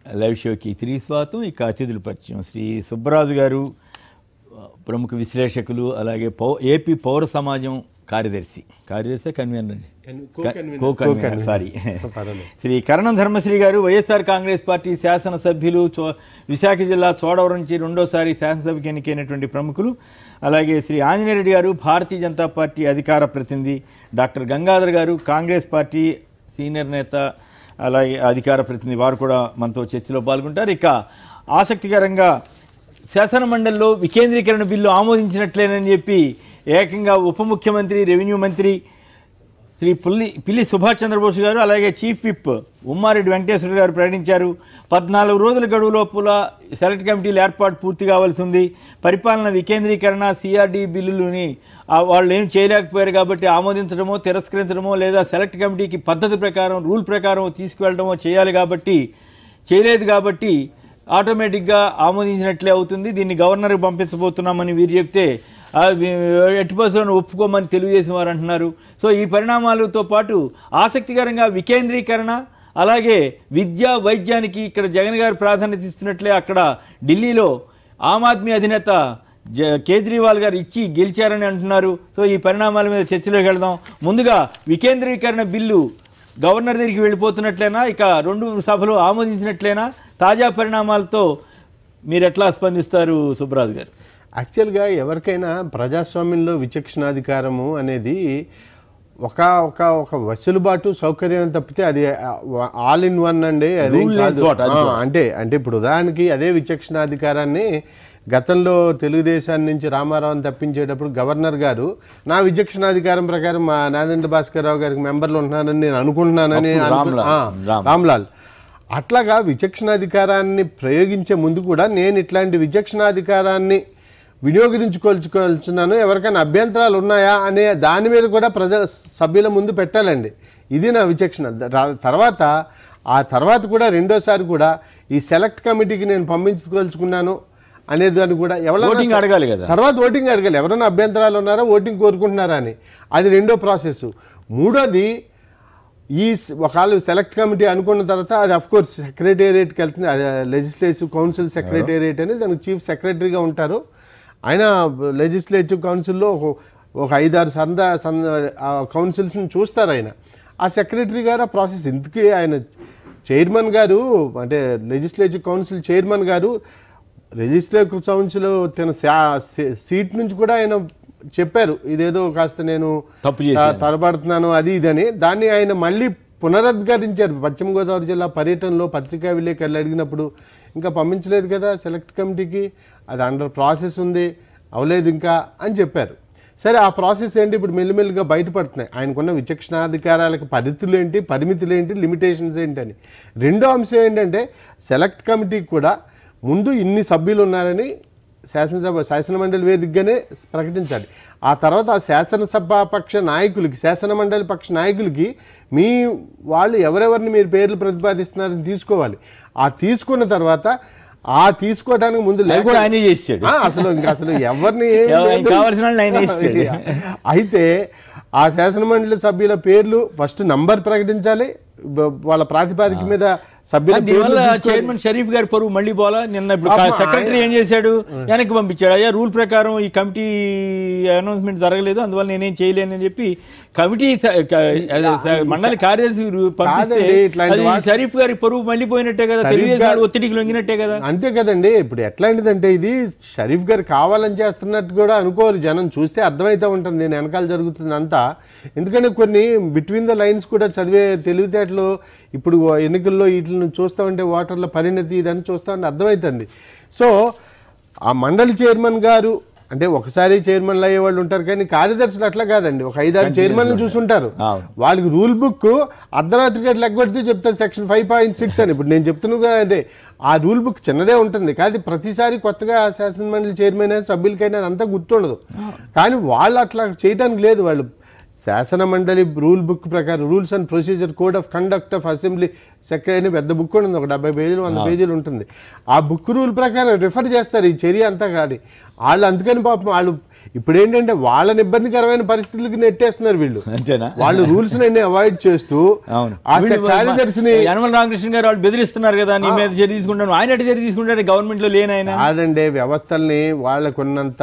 Live షోకి తిరిగి స్వాగతం ఇక అతిథుల పరిచయం శ్రీ సుబ్బరాజు గారు ప్రముఖ విశ్లేషకులు అలాగే పౌ ఏపీ పౌర సమాజం కార్యదర్శి కార్యదర్శి కన్వీనర్ అండి co convener sorry Shri Karanam Dharmasri గారు వైఎస్ఆర్ కాంగ్రెస్ పార్టీ శాసనసభ్యులు చో విశాఖ జిల్లా చోడవరం నుంచి రెండోసారి శాసనసభకి ఎన్నికైనటువంటి ప్రముఖులు అలాగే శ్రీ ఆంజనేయ రెడ్డి గారు భారతీయ జనతా పార్టీ అధికార ప్రతినిధి డాక్టర్ గంగాధర్ గారు కాంగ్రెస్ పార్టీ సీనియర్ నేత అలాగే అధికార ప్రతినిధి వారు కూడా మనతో చర్చలో పాల్గొంటారు ఇక ఆసక్తికరంగా శాసన మండలిలో వికేంద్రీకరణ బిల్లు ఆమోదించినట్లేనని చెప్పి ఏకంగా ఉప ముఖ్యమంత్రి రెవెన్యూ మంత్రి శ్రీ పుల్లి పిల్లి సుభాష్ చంద్రబోస్ గారు అలాగే చీఫ్ విప్ ఉమ్మారెడ్డి వెంకటేశ్వర గారు ప్రకటించారు పద్నాలుగు రోజుల గడువు లోపల సెలెక్ట్ కమిటీలు ఏర్పాటు పూర్తి కావాల్సి ఉంది పరిపాలన వికేంద్రీకరణ సిఆర్డి బిల్లులని ఆ వాళ్ళు ఏం చేయలేకపోయారు కాబట్టి ఆమోదించడమో తిరస్కరించడమో లేదా సెలెక్ట్ కమిటీకి పద్ధతి ప్రకారం రూల్ ప్రకారం తీసుకువెళ్ళడమో చేయాలి కాబట్టి చేయలేదు కాబట్టి ఆటోమేటిక్గా ఆమోదించినట్లే అవుతుంది దీన్ని గవర్నర్కి పంపించబోతున్నామని వీరు చెప్తే ఆ వి- ఎట్టి పరిస్థితులను ఒప్పుకోమని తెలుగుదేశం వారు అంటున్నారు సో ఈ పరిణామాలతో పాటు ఆసక్తికరంగా వికేంద్రీకరణ అలాగే విద్య వైద్యానికి ఇక్కడ జగన్ గారు ప్రాధాన్యత ఇస్తున్నట్లే అక్కడ ఢిల్లీలో ఆమ్ ఆద్మీ అధినేత జ కేజ్రీవాల్ గారు ఇచ్చి గెలిచారని అంటున్నారు సో ఈ పరిణామాల మీద చర్చలోకి వెళ్దాం ముందుగా వికేంద్రీకరణ బిల్లు గవర్నర్ దగ్గరికి వెళ్ళిపోతున్నట్లేనా ఇక రెండు సభలు ఆమోదించినట్లేనా తాజా పరిణామాలతో మీరు ఎట్లా స్పందిస్తారు సుబ్రాజు గారు యాక్చువల్గా ఎవరికైనా ప్రజాస్వామ్యంలో విచక్షణాధికారము అనేది ఒక ఒక ఒక వెసులుబాటు సౌకర్యం తప్పితే అది ఆల్ ఇన్ వన్ అండి అది Rule లేని కాదు. చోట, అది ఆ, కూడా. అంటే అంటే ఇప్పుడు ఉదాహరణకి అదే విచక్షణాధికారాన్ని గతంలో తెలుగుదేశాన్ని నుంచి రామారావుని తప్పించేటప్పుడు గవర్నర్ గారు నా విచక్షణాధికారం ప్రకారం మా నాదెండ్ర భాస్కర్ రావు గారికి మెంబర్లు ఉంటున్నానని నేను అనుకుంటున్నానని అప్పుడు అనుకు- రామ్లాల్. ఆ, రామ్. రామ్లాల్ అట్లాగా విచక్షణాధికారాన్ని ప్రయోగించే ముందు కూడా నేను ఇట్లాంటి విచక్షణాధికారాన్ని వినియోగించుకోవాల్చుకోవాల్చున్నాను ఎవరికైనా అభ్యంతరాలు ఉన్నాయా అనే దాని మీద కూడా ప్రజా సభ్యుల ముందు పెట్టాలండి ఇది నా విచక్షణ ద- తర్వాత ఆ తర్వాత కూడా రెండోసారి కూడా ఈ సెలెక్ట్ కమిటీకి నేను పంపించుకోవాల్చుకున్నాను అనే దాన్ని కూడా ఎవరైనా ఓటింగ్ స- అడగాలి కదా. తర్వాత ఓటింగ్ అడగాలి ఎవరైనా అభ్యంతరాలు ఉన్నారా ఓటింగ్ కోరుకుంటున్నారా అని అది రెండో ప్రాసెస్ మూడోది ఈ స్- ఒకవేళ సెలెక్ట్ కమిటీ అనుకున్న తర్వాత అది అఫ్ కోర్స్ సెక్రటేరియట్కి వెళ్తుంది లెజిస్లేటివ్ కౌన్సిల్ సెక్రటేరియట్ అని దానికి చీఫ్ సెక్రటరీగా ఉంటారు ఆయన లెజిస్లేటివ్ కౌన్సిల్లో ఒక ఒక ఐదారు సంద సంద ఆ కౌన్సిల్స్ని చూస్తారు ఆయన ఆ సెక్రటరీ గారు ఆ ప్రాసెస్ ఇందుకే ఆయన చైర్మన్ గారు అంటే లెజిస్లేటివ్ కౌన్సిల్ చైర్మన్ గారు లెజిస్లేటివ్ కౌన్సిల్ తన శా- సీ- సీట్ నుంచి కూడా ఆయన చెప్పారు ఇదేదో కాస్త నేను తప్పు చేశాను. త- తరబడుతున్నాను అది ఇదని దాన్ని ఆయన మళ్ళీ పునరుద్ఘాటించారు పశ్చిమ గోదావరి జిల్లా పర్యటనలో పత్రికా విలేకరులు అడిగినప్పుడు ఇంకా పంపించలేదు కదా సెలెక్ట్ కమిటీకి అది అండర్ ప్రాసెస్ ఉంది అవలేదు ఇంకా అని చెప్పారు సరే ఆ ప్రాసెస్ ఏంటి ఇప్పుడు మెల్లిమెల్లిగా బయటపడుతున్నాయి ఆయనకున్న విచక్షణాధికారాలకు పరిధులు ఏంటి పరిమితులు ఏంటి లిమిటేషన్స్ ఏంటి అని రెండో అంశం ఏంటంటే సెలెక్ట్ కమిటీకి కూడా ముందు ఇన్ని సభ్యులు ఉన్నారని శాసనసభ శాసనమండలి వేదికగానే ప్రకటించాలి ఆ తర్వాత ఆ శాసనసభ పక్ష నాయకులకి శాసనమండలి పక్ష నాయకులకి మీ వాళ్ళు ఎవరెవరిని మీరు పేర్లు ప్రతిపాదిస్తున్నారని తీసుకోవాలి ఆ తీసుకున్న తర్వాత ఆ తీసుకోవడానికి ముందు అది లేఖ- కూడా ఆయనే చేసాడు ఆ, అసలు ఇంకా అసలు ఎవరిని ఏం ఎవరికి లేదు. కావాల్సిన వాళ్ళని ఆయనే ఇస్తాడు. అయితే ఆ శాసనమండలి సభ్యుల పేర్లు ఫస్ట్ నంబర్ ప్రకటించాలి బ- వాళ్ళ ప్రాతిపాదిక మీద సభ్యుల పేర్లు దీనివల్ల తీసుకొని- చైర్మన్ షరీఫ్ గారి పరువు మళ్ళీ పోలా నిన్న ఇప్పుడు పాపం సెక్రటరీ ఏం చేశాడు వెనక్కి పంపించాడు అయ్యా రూల్ ప్రకారం ఈ కమిటీ అనౌన్స్మెంట్ జరగలేదు అందువల్ల నేనేం చేయలేనని చెప్పి కమిటీ స- క- అదే స- మండలి కార్యదర్శి రు- పంపిస్తే కాదండి, ఇట్లాంటి అది వాటి- షరీఫ్ గారి పరువు మళ్ళీ పోయినట్టే కదా షరీఫ్ తెలుగుదేశం గారు- వాళ్ళు ఒత్తిడికి లొంగినట్టే కదా అంతే కదండి ఇప్పుడు ఎట్లాంటిదంటే ఇది షరీఫ్ గారు కావాలని చేస్తున్నట్టు కూడా అనుకోరు జనం చూస్తే అర్థమైతే ఉంటుంది నేను వెనకాల జరుగుతుంది అంతా ఎందుకంటే కొన్ని బిట్వీన్ ద లైన్స్ కూడా చదివే తెలివితేటలు ఇప్పుడు ఎన్నికల్లో వీటిని చూస్తూ ఉంటే ఓటర్ల పరిణతి ఇదని చూస్తూ ఉంటే అర్థమవుతుంది సో ఆ మండలి చైర్మన్ గారు అంటే ఒకసారి చైర్మన్లు అయ్యే వాళ్ళు ఉంటారు కానీ కార్యదర్శులు అట్లా కాదండి ఒక ఐదారు చైర్మన్లు చూసుంటారు అవును. వాళ్ళకి రూల్ బుక్ అర్ధరాత్రి గంటలు ఎగ్గొడితే చెప్తారు సెక్షన్ ఫైవ్ పాయింట్ సిక్స్ అని ఇప్పుడు నేను చెప్తున్నాను కదా అదే ఆ రూల్ బుక్ చిన్నదే ఉంటుంది కానీ ప్రతిసారి కొత్తగా శాసనమండలి చైర్మన్ అయినా సభ్యులకైనా అదంతా గుర్తుండదు కానీ వాళ్ళు అట్లా చేయడానికి లేదు వాళ్ళు శాసన మండలి రూల్ బుక్ ప్రకారం rules and procedure code of conduct of assembly secretary అని పెద్ద బుక్ ఉంటుంది ఒక డెబ్బై పేజీలు వంద పేజీలు ఉంటుంది ఆ బుక్ రూల్ ప్రకారం రిఫర్ చేస్తారు ఈ చర్య అంతా కానీ వాళ్ళు అందుకని పాపం వాళ్ళు ఇప్పుడు ఏంటంటే వాళ్ళని ఇబ్బందికరమైన పరిస్థితులకు నెట్టేస్తున్నారు వీళ్ళు అంతేనా వాళ్ళు రూల్స్ అన్ని అవాయిడ్ చేస్తూ అవును ఆ వీళ్ళు కార్యదర్శిని యనమల రామకృష్ణ గారు వాళ్ళు బెదిరిస్తున్నారు కదా నీ మీద చర్య తీసుకుంటాను ఆయన ఎటు చర్య తీసుకుంటాడు గవర్నమెంట్ లో లేని ఆయన కాదండి వ్యవస్థల్ని వాళ్ళకున్నంత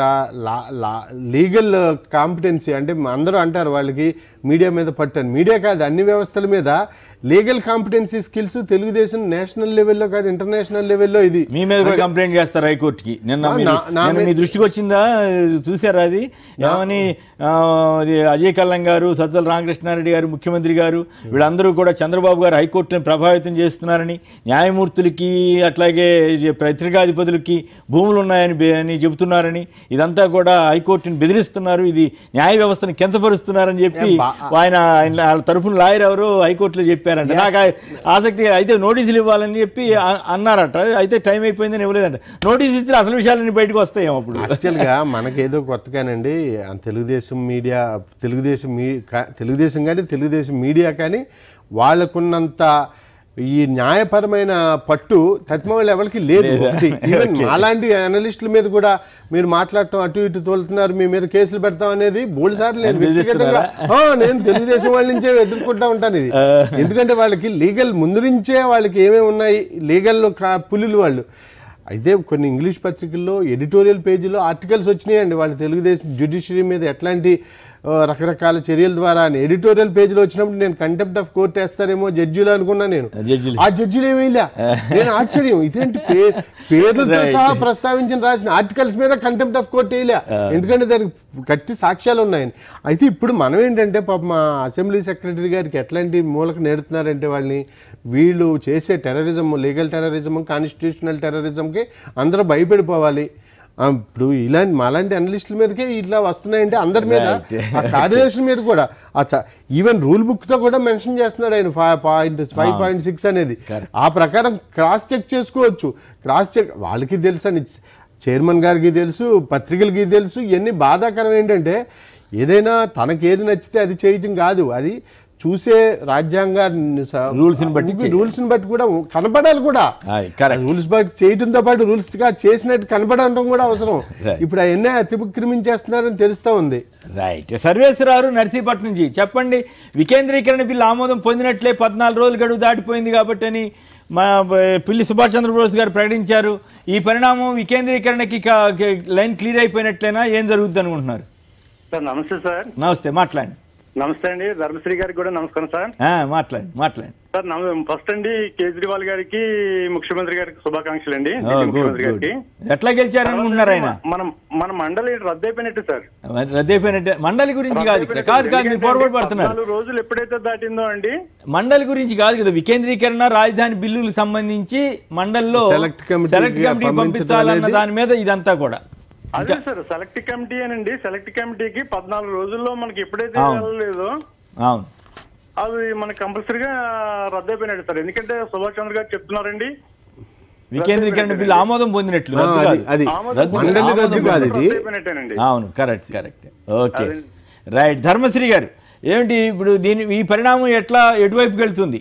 లీగల్ కాంపిటెన్సీ అంటే అందరూ అంటారు వాళ్ళకి మీడియా మీద పట్టాను మీడియా కాదు అన్ని వ్యవస్థల మీద legal competency skills Telugudesam national లెవెల్లో కాదు ఇంటర్నేషనల్ లెవెల్లో ఇది మీ మీద కూడా కంప్లైంట్ చేస్తారు హైకోర్టుకి నిన్న మీరు- నా- నా నిన్న మీ దృష్టికి వచ్చిందా చూసారా అది ఏమని ఆ, అది అజయ్ కల్లం గారు సజ్జల రామకృష్ణారెడ్డి గారు ముఖ్యమంత్రి గారు వీళ్ళందరూ కూడా చంద్రబాబు గారు హైకోర్టుని ప్రభావితం చేస్తున్నారని న్యాయమూర్తులకి అట్లాగే ఈ పత్రికాధిపతులకి భూములు ఉన్నాయని బె- అని చెబుతున్నారని ఇదంతా కూడా హైకోర్టుని బెదిరిస్తున్నారు ఇది న్యాయ వ్యవస్థను కించపరుస్తున్నారని చెప్పి ఆయన ఆయన వాళ్ళ తరఫున లాయర్ ఎవరు హైకోర్టులో చెప్పారంట నాకు ఆ- ఆసక్తి అయితే నోటీసులు ఇవ్వాలని చెప్పి అ- అన్నారట అయితే టైం అయిపోయిందని ఇవ్వలేదంట నోటీస్ ఇస్తే అసలు విషయాలన్నీ బయటకు వస్తాయేమో అప్పుడు యాక్చువల్గా మనకేదో కొత్తగానండి ఆ తెలుగుదేశం మీడియా తెలుగుదేశం మీ కా- తెలుగుదేశం కానీ తెలుగుదేశం మీడియా కానీ వాళ్ళకున్నంత ఈ న్యాయపరమైన పట్టు తత్మ వాళ్ళు ఎవరికి లేదు ఒకటి ఈవెన్ మాలాంటి అనలిస్టుల మీద కూడా మీరు మాట్లాడటం అటు ఇటు తోలుతున్నారు మీ మీద కేసులు పెడతాం అనేది బోల్డ్ సార్లు నేను వ్యక్తిగతంగా ఆ, నేను తెలుగుదేశం వాళ్ళ నుంచే ఎదుర్కొంటా ఉంటాను ఇది ఎందుకంటే వాళ్ళకి లీగల్ ముందు నుంచే వాళ్ళకి ఏమేమి ఉన్నాయి లీగల్ పులులు వాళ్ళు అయితే కొన్ని ఇంగ్లీష్ పత్రికల్లో ఎడిటోరియల్ పేజీలో ఆర్టికల్స్ వచ్చినాయండి వాళ్ళు తెలుగుదేశం జ్యుడిషియరీ మీద ఎట్లాంటి ఆ, రకరకాల చర్యల ద్వారా అని ఎడిటోరియల్ పేజీలో వచ్చినప్పుడు నేను కంటెంప్ట్ ఆఫ్ కోర్ట్ వేస్తారేమో జడ్జిలు అనుకున్నా నేను జడ్జిలు. ఆ జడ్జిలు ఏమీ లే నేను ఆశ్చర్యం ఇదేంటి పే- పేర్లతో సహా ప్రస్తావించిన రాసిన ఆర్టికల్స్ మీద కంటెంప్ట్ ఆఫ్ కోర్ట్ వేయలే ఎందుకంటే దానికి గట్టి సాక్ష్యాలు ఉన్నాయని అయితే ఇప్పుడు మనం ఏంటంటే పాప మా అసెంబ్లీ సెక్రటరీ గారికి ఎట్లాంటి మూలకు నేడుతున్నారంటే వాళ్ళని వీళ్ళు చేసే టెర్రరిజం లీగల్ టెర్రరిజం కాన్స్టిట్యూషనల్ టెర్రరిజంకి అందరూ భయపడిపోవాలి ఆ, ఇప్పుడు ఇలాంటి మాలాంటి అనలిస్టుల మీదకే ఇట్లా వస్తున్నాయంటే అందరి మీద ఆ కార్యదర్శి మీద కూడా ఈవెన్ రూల్ బుక్ తో కూడా మెన్షన్ చేస్తున్నాడు ఆయన five point five point six అనేది ఆ ప్రకారం క్రాస్ చెక్ చేసుకోవచ్చు క్రాస్ చెక్ వాళ్ళకి తెలుసు అని చైర్మన్ గారికి తెలుసు పత్రికలకి తెలుసు ఇవన్నీ బాధాకరం ఏంటంటే ఏదైనా తనకి ఏది నచ్చితే అది చేయటం కాదు అది చూసే రాజ్యాంగ Rules ని బట్టి రూల్స్ ని బట్టి కూడా కనపడాలి కూడా ఆయ్, correct. రూల్స్ బట్టి చేయటంతో పాటు రూల్స్ గా చేసినట్టు కనపడటం కూడా అవసరం Right. ఇప్పుడు అవన్నీ అతిక్రమించేస్తున్నారని తెలుస్తా ఉంది రైట్ సర్వేశ్వరారు నర్సీపట్నం నుంచి చెప్పండి వికేంద్రీకరణ బిల్లు ఆమోదం పొందినట్లే పద్నాలుగు రోజులు గడువు దాటిపోయింది కాబట్టి అని మా బ- పిల్లి సుభాష్ చంద్రబోస్ గారు ప్రకటించారు ఈ పరిణామం వికేంద్రీకరణకి క- క- లైన్ క్లియర్ అయిపోయినట్లేనా ఏం జరుగుద్ది అనుకుంటున్నారు సార్ నమస్తే సార్ నమస్తే మాట్లాడండి నమస్తే అండి ధర్మశ్రీ గారికి కూడా నమస్కారం సార్ ఆ, మాట్లాడండి మాట్లాడండి సార్ నమ- ఫస్ట్ అండి కేజ్రీవాల్ గారికి ముఖ్యమంత్రి గారికి శుభాకాంక్షలు అండి ఓ, ఢిల్లీ గుడ్ ముఖ్యమంత్రి గుడ్ గారికి ఎట్లా గెలిచారనుకుంటున్నారు ఆయన మనం మన మండలి రద్దయిపోయినట్టు సార్ మరి రద్దయిపోయినట్టే మండలి గురించి కాదు ఇక్కడ కాదు కాదు మీరు ఫార్వర్డ్ పడుతున్నారు పద్నాలుగు రోజులు ఎప్పుడైతే దాటిందో అండి మండలి గురించి కాదు కదా వికేంద్రీకరణ రాజధాని బిల్లులకు సంబంధించి మండలిలో Select committee సెలెక్ట్ గా కమిటీ పంపించడం పంపించాలన్న అనేది- దాని మీద ఇదంతా కూడా అదే సార్ సెలెక్ట్ కమిటీ అనండి సెలెక్ట్ కమిటీకి పద్నాలుగు రోజుల్లో మనకి ఎప్పుడైతే అవును. వెళ్ళలేదో అవును అది మనకి కంపల్సరీగా రద్దయిపోయినట్టు సార్ ఎందుకంటే సుభాష్ చంద్ర గారు చెప్తున్నారండి వికేంద్రీకరణ బిల్లు ఆమోదం పొందినట్లు ఆ, రద్దు అది కాదు. అది ఆమోదం రద్దు మండలి ఆమోదం రద్దు కాదు ఇది రద్దయిపోయినట్టేనండి అవును correct correct okay right Dharmasri గారు ఏమిటి ఇప్పుడు దీని ఈ పరిణామం ఎట్లా ఎటువైపుకి వెళ్తుంది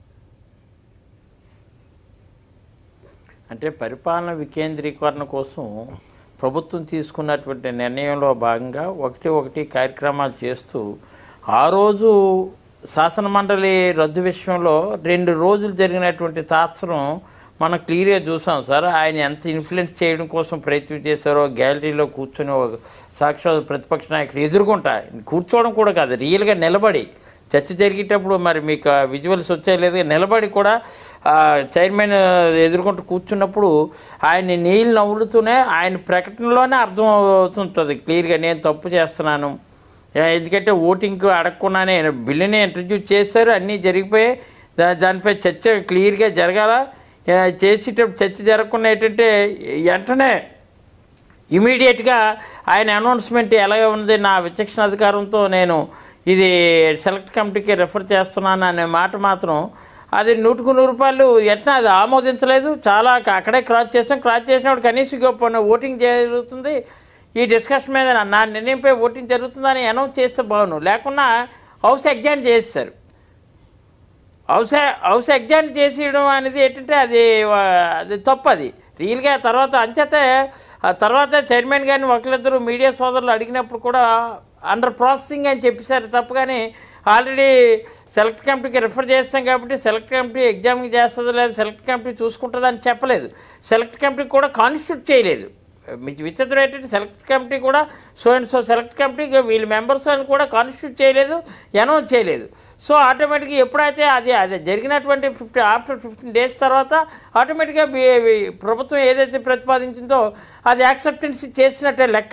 అంటే పరిపాలన వికేంద్రీకరణ కోసం ప్రభుత్వం తీసుకున్నటువంటి నిర్ణయంలో భాగంగా ఒకటి ఒకటి కార్యక్రమాలు చేస్తూ ఆ రోజు శాసనమండలి రద్దు విషయంలో రెండు రోజులు జరిగినటువంటి తాత్సరం మనం క్లియర్గా చూసాం సార్ ఆయన ఎంత ఇన్ఫ్లుయెన్స్ చేయడం కోసం ప్రయత్నం చేశారో గ్యాలరీలో కూర్చొని ఒక సాక్షాత్ ప్రతిపక్ష నాయకుడు ఎదుర్కొంటా కూర్చోవడం కూడా కాదు రియల్గా నిలబడి చర్చ జరిగేటప్పుడు మరి మీకు ఆ విజువల్స్ వచ్చాయి లేదు నిలబడి కూడా ఆ, చైర్మన్ ఎదుర్కొంటూ కూర్చున్నప్పుడు ఆయన నీళ్ళు నవ్వులుతూనే ఆయన ప్రకటనలోనే అర్థం అవుతుంటుంది క్లియర్గా నేను తప్పు చేస్తున్నాను ఆ, ఎందుకంటే ఓటింగ్కి అడగకుండానే బిల్లుని ఇంట్రడ్యూస్ చేశారు అన్నీ జరిగిపోయాయి దా- దానిపై చర్చ క్లియర్గా జరగాల ఆ, చేసేటప్పుడు చర్చ జరగకుండా ఏంటంటే వెంటనే ఇమీడియట్గా ఆయన అనౌన్స్మెంట్ ఎలాగ ఉంది నా విచక్షణ అధికారంతో నేను ఇది సెలెక్ట్ కమిటీకి రెఫర్ చేస్తున్నాను అనే మాట మాత్రం అది నూటికి నూరు రూపాయలు ఎట్లా అది ఆమోదించలేదు చాలా క- అక్కడే క్రాస్ చేసాం క్రాస్ చేసినప్పుడు కనీసం గొప్ప ఓటింగ్ జరుగుతుంది ఈ డిస్కషన్ మీద నా- నా నిర్ణయంపై ఓటింగ్ జరుగుతుందని అనౌన్స్ చేస్తే బాగును లేకుండా హౌస్ ఎగ్జామ్ చేస్తారు హౌస్ హౌస్ ఎగ్జామ్ చేసేయడం అనేది ఏంటంటే అది వా- అది తప్పు అది రియల్గా తర్వాత అంచేతే ఆ తర్వాత చైర్మన్ గారిని ఒకరిద్దరు మీడియా సోదరులు అడిగినప్పుడు కూడా అండర్ ప్రాసెసింగ్ అని చెప్పేశారు తప్ప కానీ ఆల్రెడీ సెలెక్ట్ కమిటీకి రిఫర్ చేస్తాం కాబట్టి సెలెక్ట్ కమిటీ ఎగ్జామ్ చేస్తుంది లేదు సెలెక్ట్ కమిటీ చూసుకుంటుంది అని చెప్పలేదు సెలెక్ట్ కమిటీ కూడా కాన్స్టిట్యూట్ చేయలేదు మీకు విచిత్రం ఏంటంటే సెలెక్ట్ కమిటీ కూడా so and so select committee వీళ్ళ మెంబర్స్ అని కూడా కాన్స్టిట్యూట్ చేయలేదు అనౌన్స్ చేయలేదు సో ఆటోమేటిక్గా ఎప్పుడైతే అది అది జరిగినటువంటి ఫిఫ్టీ ఆఫ్టర్ ఫిఫ్టీన్ డేస్ తర్వాత ఆటోమేటిక్గా బి- బి- ప్రభుత్వం ఏదైతే ప్రతిపాదించిందో అది యాక్సెప్టెన్స్ చేసినట్టే లెక్క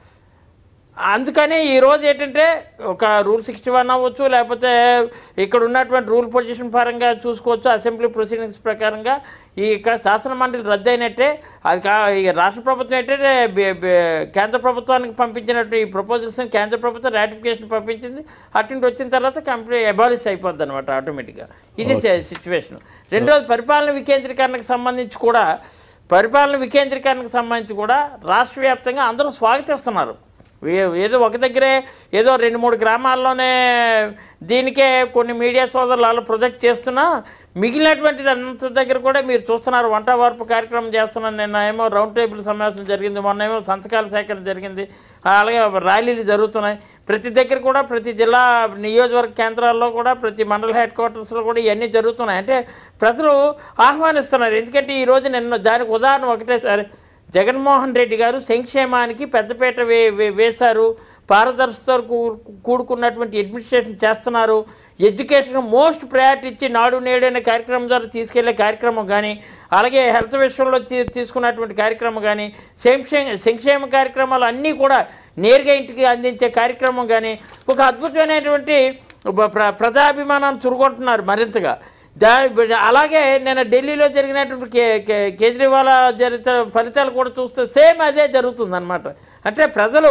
అందుకని ఈరోజు ఏంటంటే ఒక రూల్ సిక్స్టీ వన్ అవ్వచ్చు లేకపోతే ఇక్కడ ఉన్నటువంటి రూల్ పొజిషన్ పరంగా చూసుకోవచ్చు అసెంబ్లీ ప్రొసీడింగ్స్ ప్రకారంగా ఈ ఇక్కడ శాసన మండలి రద్దు అయినట్టే అది కా ఈ రాష్ట్ర ప్రభుత్వం ఏంటంటే బే- బే- కేంద్ర ప్రభుత్వానికి పంపించినట్టు ఈ ప్రపోజల్స్ని కేంద్ర ప్రభుత్వం రాటిఫికేషన్ పంపించింది అటు వచ్చిన తర్వాత కంప్లీట్ అబాలిష్ అయిపోద్ది అనమాట ఆటోమేటిక్గా ఇది సిచ్యువేషన్ రెండోది పరిపాలన వికేంద్రీకరణకు సంబంధించి కూడా పరిపాలన వికేంద్రీకరణకు సంబంధించి కూడా రాష్ట్ర వ్యాప్తంగా అందరూ స్వాగతిస్తున్నారు ఏ- ఏదో ఒక దగ్గరే ఏదో రెండు మూడు గ్రామాల్లోనే దీనికే కొన్ని మీడియా సోదరులు అలా ప్రొజెక్ట్ చేస్తున్నా మిగిలినటువంటి అంత దగ్గర కూడా మీరు చూస్తున్నారు వంట వార్పు కార్యక్రమం చేస్తున్నాను నిన్న ఏమో రౌండ్ టేబుల్ సమావేశం జరిగింది మొన్న ఏమో సంతకాల సేకరణ జరిగింది అలాగే ర్యాలీలు జరుగుతున్నాయి ప్రతి దగ్గర కూడా ప్రతి జిల్లా నియోజకవర్గ కేంద్రాల్లో కూడా ప్రతి మండల హెడ్ క్వార్టర్స్లో కూడా ఇవన్నీ జరుగుతున్నాయి అంటే ప్రజలు ఆహ్వానిస్తున్నారు ఎందుకంటే ఈరోజు నిన్న దానికి ఉదాహరణ ఒకటే సార్ జగన్మోహన్ రెడ్డి గారు సంక్షేమానికి పెద్దపీట వే వే- వేశారు పారదర్శకతో కూ- కూడుకున్నటువంటి అడ్మినిస్ట్రేషన్ చేస్తున్నారు ఎడ్యుకేషన్ మోస్ట్ ప్రయారిటీ ఇచ్చి నాడు నేడు అనే కార్యక్రమం ద్వారా తీసుకెళ్లే కార్యక్రమం కానీ అలాగే హెల్త్ విషయంలో తీ- తీసుకున్నటువంటి కార్యక్రమం కానీ సంక్షేమ సంక్షేమ కార్యక్రమాలు అన్నీ కూడా నేరుగా ఇంటికి అందించే కార్యక్రమం కానీ ఒక అద్భుతమైనటువంటి బ- ప్ర ప్రజాభిమానాన్ని చురుకుంటున్నారు మరింతగా దా అలాగే నేను ఢిల్లీలో జరిగినటువంటి కే కే కేజ్రీవాల్ జరిగిన ఫలితాలు కూడా చూస్తే సేమ్ అదే జరుగుతుందన్నమాట అంటే ప్రజలు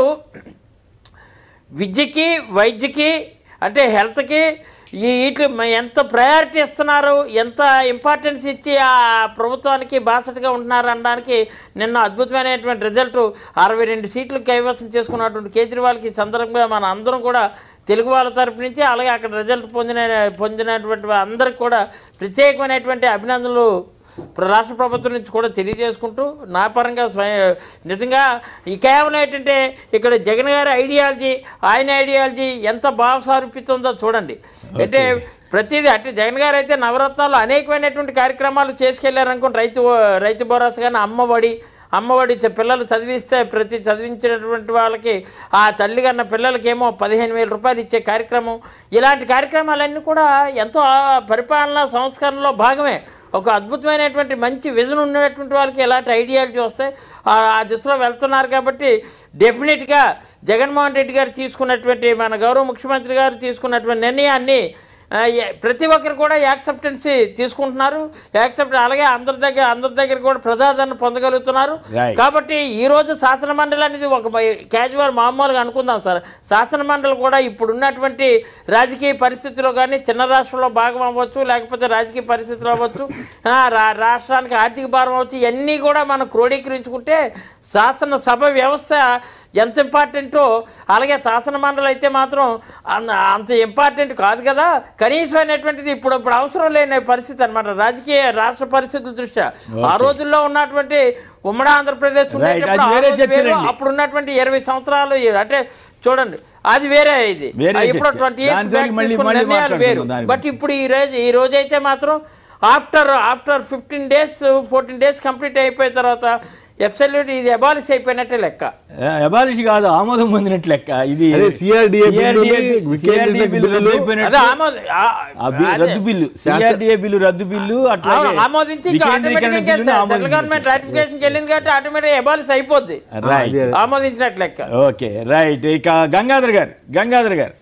విద్యకి వైద్యకి అంటే హెల్త్కి ఈ వీటి ఎంత ప్రయారిటీ ఇస్తున్నారు ఎంత ఇంపార్టెన్స్ ఇచ్చి ఆ ప్రభుత్వానికి బాసటగా ఉంటున్నారు అనడానికి నిన్న అద్భుతమైనటువంటి రిజల్ట్ అరవై రెండు సీట్లు కైవసం చేసుకున్నటువంటి కేజ్రీవాల్కి ఈ సందర్భంగా మన అందరం కూడా తెలుగు వాళ్ళ తరపు నుంచి అలాగే అక్కడ రిజల్ట్ పొందిన పొందినటువంటి అందరికి కూడా ప్రత్యేకమైనటువంటి అభినందనలు ప్ర- రాష్ట్ర ప్రభుత్వం నుంచి కూడా తెలియజేసుకుంటూ నా పరంగా స్వయ నిజంగా ఈ కేవలం ఏంటంటే ఇక్కడ జగన్ గారి ఐడియాలజీ ఆయన ఐడియాలజీ ఎంత బాగా సారూప్యతుందో చూడండి అంటే ప్రతిదీ అంటే జగన్ గారు అయితే నవరత్నాలు అనేకమైనటువంటి కార్యక్రమాలు చేసుకెళ్లారనుకోండి రైతు రైతు భరోసా కానీ అమ్మఒడి అమ్మఒడి చ- పిల్లలు చదివిస్తే ప్రతి చదివించినటువంటి వాళ్ళకి ఆ తల్లి కన్న పిల్లలకి ఏమో పదిహేను వేల రూపాయలు ఇచ్చే కార్యక్రమం ఇలాంటి కార్యక్రమాలన్నీ కూడా ఎంతో ఆ పరిపాలనా సంస్కరణలో భాగమే ఒక అద్భుతమైనటువంటి మంచి విజన్ ఉన్నటువంటి వాళ్ళకి ఎలాంటి ఐడియాలజీ వస్తాయి ఆ ఆ దిశలో వెళ్తున్నారు కాబట్టి డెఫినెట్గా జగన్మోహన్ రెడ్డి గారు తీసుకున్నటువంటి మన గౌరవ ముఖ్యమంత్రి గారు తీసుకున్నటువంటి నిర్ణయాన్ని ఆ, ఏ- ప్రతి ఒక్కరు కూడా యాక్సెప్టెన్సీ తీసుకుంటున్నారు యాక్సెప్ట్ అలాగే అందరి దగ్గర అందరి దగ్గర కూడా ప్రజాదరణ పొందగలుగుతున్నారు Right. కాబట్టి ఈ రోజు శాసన మండలి అనేది ఒక క్యాజువల్ మామూలుగా అనుకుందాం సార్ శాసన మండలి కూడా ఇప్పుడు ఉన్నటువంటి రాజకీయ పరిస్థితుల్లో కానీ చిన్న రాష్ట్రంలో భాగం అవ్వచ్చు లేకపోతే రాజకీయ పరిస్థితులు అవ్వచ్చు ఆ, రా- రాష్ట్రానికి ఆర్థిక భారం అవ్వచ్చు ఇవన్నీ కూడా మనం క్రోడీకరించుకుంటే శాసన సభ వ్యవస్థ ఎంత ఇంపార్టెంటో అలాగే శాసన మండలి అయితే మాత్రం అన్న- అంత ఇంపార్టెంట్ కాదు కదా కనీసం అనేటువంటిది ఇప్పుడు ఇప్పుడు అవసరం లేని పరిస్థితి అనమాట రాజకీయ రాష్ట్ర పరిస్థితుల దృష్ట్యా ఆ రోజుల్లో ఉన్నటువంటి ఉమ్మడి ఆంధ్రప్రదేశ్ ఉండేటప్పుడు అది ఆ వేరే రోజు వేరు, చర్చలండి. అప్పుడు ఉన్నటువంటి ఇరవై సంవత్సరాలు అంటే చూడండి అది వేరే ఇది వేరే ఇప్పుడు చర్చ. ట్వంటీ ఇయర్స్ దాని గురించి బ్యాక్ మళ్ళీ- తీసుకున్న మళ్ళీ నిర్ణయాలు వేరు మాట్లాడుకుందాం దాని బట్ ఇప్పుడు ఈ రోజు ఈ రోజు అయితే మాత్రం after after fifteen days fourteen days complete అయిపోయిన తర్వాత అబ్సల్యూట్ ఇది అబాలిష్ అయిపోయినట్టే లెక్క అబాలిష్ కాదు ఆమోదం పొందినట్లు లెక్క ఇది అదే CRDA బిల్లుని CRDA వికేంద్రీకరణ బిల్లు రద్దు బిల్లులు- అయిపోయినట్టు. అదే ఆమోద ఆ- ఆ బిల్లు అదే. రద్దు బిల్లు సిఆర్డిఏ బిల్లు రద్దు బిల్లు అట్లాగే అవును, ఆమోదించి ఇంకా వికేంద్రీకరణ ఆటోమేటిక్గా బిల్లును సెంట్రల్ ఆమోదించారు. గవర్నమెంట్ రాటిఫికేషన్ చెల్లింది కాబట్టి ఆటోమేటిక్ అబాలిష్ అయిపోద్ది రైట్ ఆమోదించినట్లు లెక్క ఓకే రైట్ ఇక గంగాధర్ గారు గంగాధర్ గారు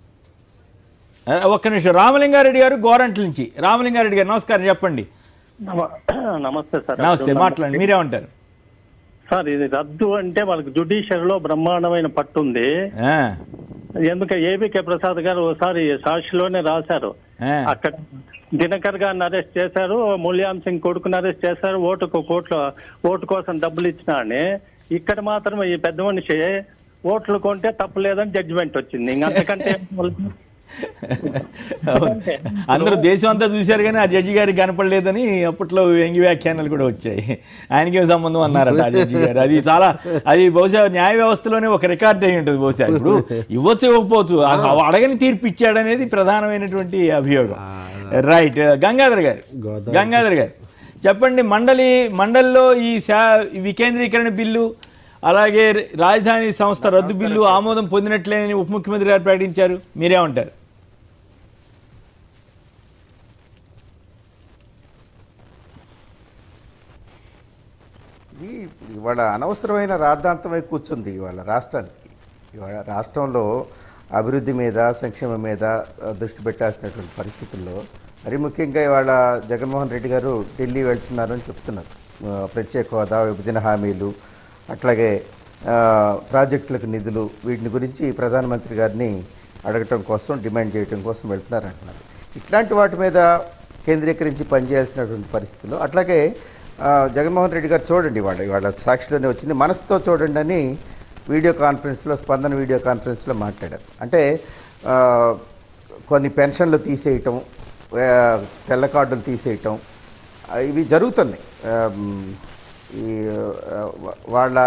ఆ, ఒక్క నిమిషం రామలింగారెడ్డి గారు గోరంట్ల నుంచి రామలింగారెడ్డి గారు నమస్కారం చెప్పండి నమ- నమస్తే సార్ నమస్తే మాట్లాడండి మీరేమంటారు సార్ ఇది రద్దు అంటే వాళ్ళకి జుడిషియరీ లో బ్రహ్మాండమైన పట్టు ఉంది ఆ, ఎందుకంటే ఏబికే ప్రసాద్ గారు ఒకసారి సాక్షిలోనే రాశారు ఆ, అక్కడ దినకర్ గారిని అరెస్ట్ చేశారు ముల్యాం సింగ్ కొడుకుని అరెస్ట్ చేశారు ఓటుకు కోట్ల ఓటు కోసం డబ్బులు ఇచ్చినా అని ఇక్కడ మాత్రం ఈ పెద్ద మనిషి ఓట్లు కొంటే తప్పు లేదని జడ్జిమెంట్ వచ్చింది ఇంక అంతకంటే ఏం వాళ్ళు- అవును. అందరూ దేశం అంతా చూశారు కానీ ఆ జడ్జి గారికి కనపడలేదని అప్పట్లో వ్యంగ్య వ్యాఖ్యానాలు కూడా వచ్చాయి ఆయనకేం సంబంధం అన్నారట ఆ జడ్జి గారు అది చాలా అది బహుశా న్యాయ వ్యవస్థలోనే ఒక రికార్డ్ అయి ఉంటుంది బహుశా ఇప్పుడు ఇవ్వచ్చు ఇవ్వకపోవచ్చు ఆ- అడగని తీర్పు ఇచ్చాడనేది ప్రధానమైనటువంటి అభియోగం రైట్ గంగాధర్ గారు గంగాధర్ గారు చెప్పండి మండలి మండలిలో ఈ శా ఈ వికేంద్రీకరణ బిల్లు అలాగే రాజధాని సంస్థ రద్దు బిల్లు ఆమోదం పొందినట్లేని ఉప ముఖ్యమంత్రి గారు ప్రకటించారు మీరేమంటారు ఇది ఇవాళ అనవసరమైన రాద్ధాంతమై కూర్చుంది ఇవాళ రాష్ట్రానికి ఇవాళ రాష్ట్రంలో అభివృద్ధి మీద సంక్షేమం మీద ఆ, దృష్టి పెట్టాల్సినటువంటి పరిస్థితుల్లో మరి ముఖ్యంగా ఇవాళ జగన్మోహన్ రెడ్డి గారు ఢిల్లీ వెళ్తున్నారని చెప్తున్నారు ఆ, ప్రత్యేక హోదా విభజన హామీలు అట్లాగే ఆ, ప్రాజెక్టులకు నిధులు వీటిని గురించి ప్రధానమంత్రి గారిని అడగటం కోసం డిమాండ్ చేయడం కోసం వెళ్తున్నారు అంటున్నారు ఇట్లాంటి వాటి మీద కేంద్రీకరించి పనిచేయాల్సినటువంటి పరిస్థితుల్లో అట్లాగే ఆ, జగన్మోహన్ రెడ్డి గారు చూడండి ఇవాళ ఇవాళ సాక్షిలోనే వచ్చింది మనసుతో చూడండి అని వీడియో కాన్ఫరెన్స్లో స్పందన వీడియో కాన్ఫరెన్స్లో మాట్లాడారు అంటే ఆ, కొన్ని పెన్షన్లు తీసేయటం ఆ, తెల్ల కార్డులు తీసేయటం ఆ, ఇవి జరుగుతున్నాయి ఆ, మ్, ఈ ఆ, వా- వాళ్ళ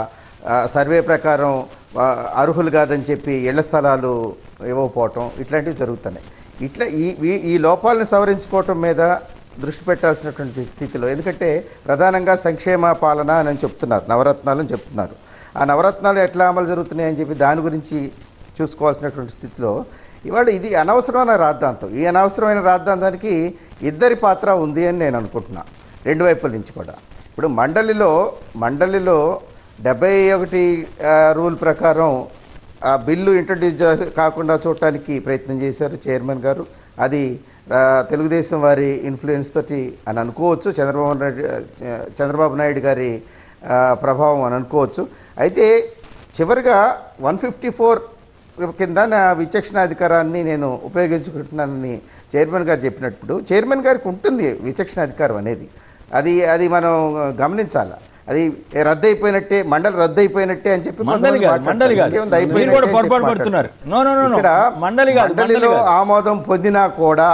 ఆ, సర్వే ప్రకారం వా- అర్హులు కాదని చెప్పి ఇళ్ల స్థలాలు ఇవ్వకపోవటం ఇట్లాంటివి జరుగుతున్నాయి ఇట్లా ఈ ఈ- ఈ లోపాలను సవరించుకోవటం మీద దృష్టి పెట్టాల్సినటువంటి స్థితిలో ఎందుకంటే ప్రధానంగా సంక్షేమ పాలన అని చెప్తున్నారు నవరత్నాలు అని చెప్తున్నారు ఆ నవరత్నాలు ఎట్లా అమలు జరుగుతున్నాయి అని చెప్పి దాని గురించి చూసుకోవాల్సినటువంటి స్థితిలో ఇవాళ ఇది అనవసరమైన రాద్ధాంతం ఈ అనవసరమైన రాద్ధాంతానికి ఇద్దరి పాత్ర ఉంది అని నేను అనుకుంటున్నా రెండు వైపుల నుంచి కూడా ఇప్పుడు మండలిలో మండలిలో డెబ్బై ఒకటి ఆ, రూల్ ప్రకారం ఆ బిల్లు ఇంట్రడ్యూస్ చే- కాకుండా చూడటానికి ప్రయత్నం చేశారు చైర్మన్ గారు అది ఆ, తెలుగుదేశం వారి ఇన్ఫ్లుయెన్స్ తోటి అని అనుకోవచ్చు చంద్రబాబు నాయుడు ఆ, చంద్రబాబు నాయుడు గారి ఆ, ప్రభావం అని అనుకోవచ్చు అయితే చివరిగా వన్ ఫిఫ్టీ ఫోర్ కింద నా విచక్షణ అధికారాన్ని నేను ఉపయోగించుకుంటున్నానని చైర్మన్ గారు చెప్పినప్పుడు చైర్మన్ గారికి ఉంటుంది విచక్షణ అధికారం అనేది అది అది మనం గమనించాలి అది రద్దు అయిపోయినట్టే మండలి రద్దు అయిపోయినట్టే అని చెప్పి మండలి కొంతమంది కాదు, మండలి కాదు. మాట్లాడతారు. ఇంకేముంది, మీరు కూడా అయిపోయినట్టే అని పొరపాటు చెప్పి పడుతున్నారు. మాట్లాడతారు. No, no, no, no. ఇక్కడ మండలి కాదు, మండలి మండలిలో కాదు. ఆమోదం పొందినా కూడా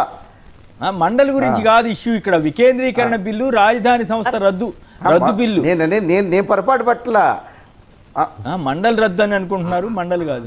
ఆ, మండలి గురించి కాదు ఇష్యూ ఇక్కడ వికేంద్రీకరణ బిల్లు రాజధాని సంస్థ రద్దు రద్దు బిల్లు నేను నేను నేను నేను పొరపాటు పట్ల ఆ, ఆ, మండలి రద్దు అని అనుకుంటున్నారు మండలి కాదు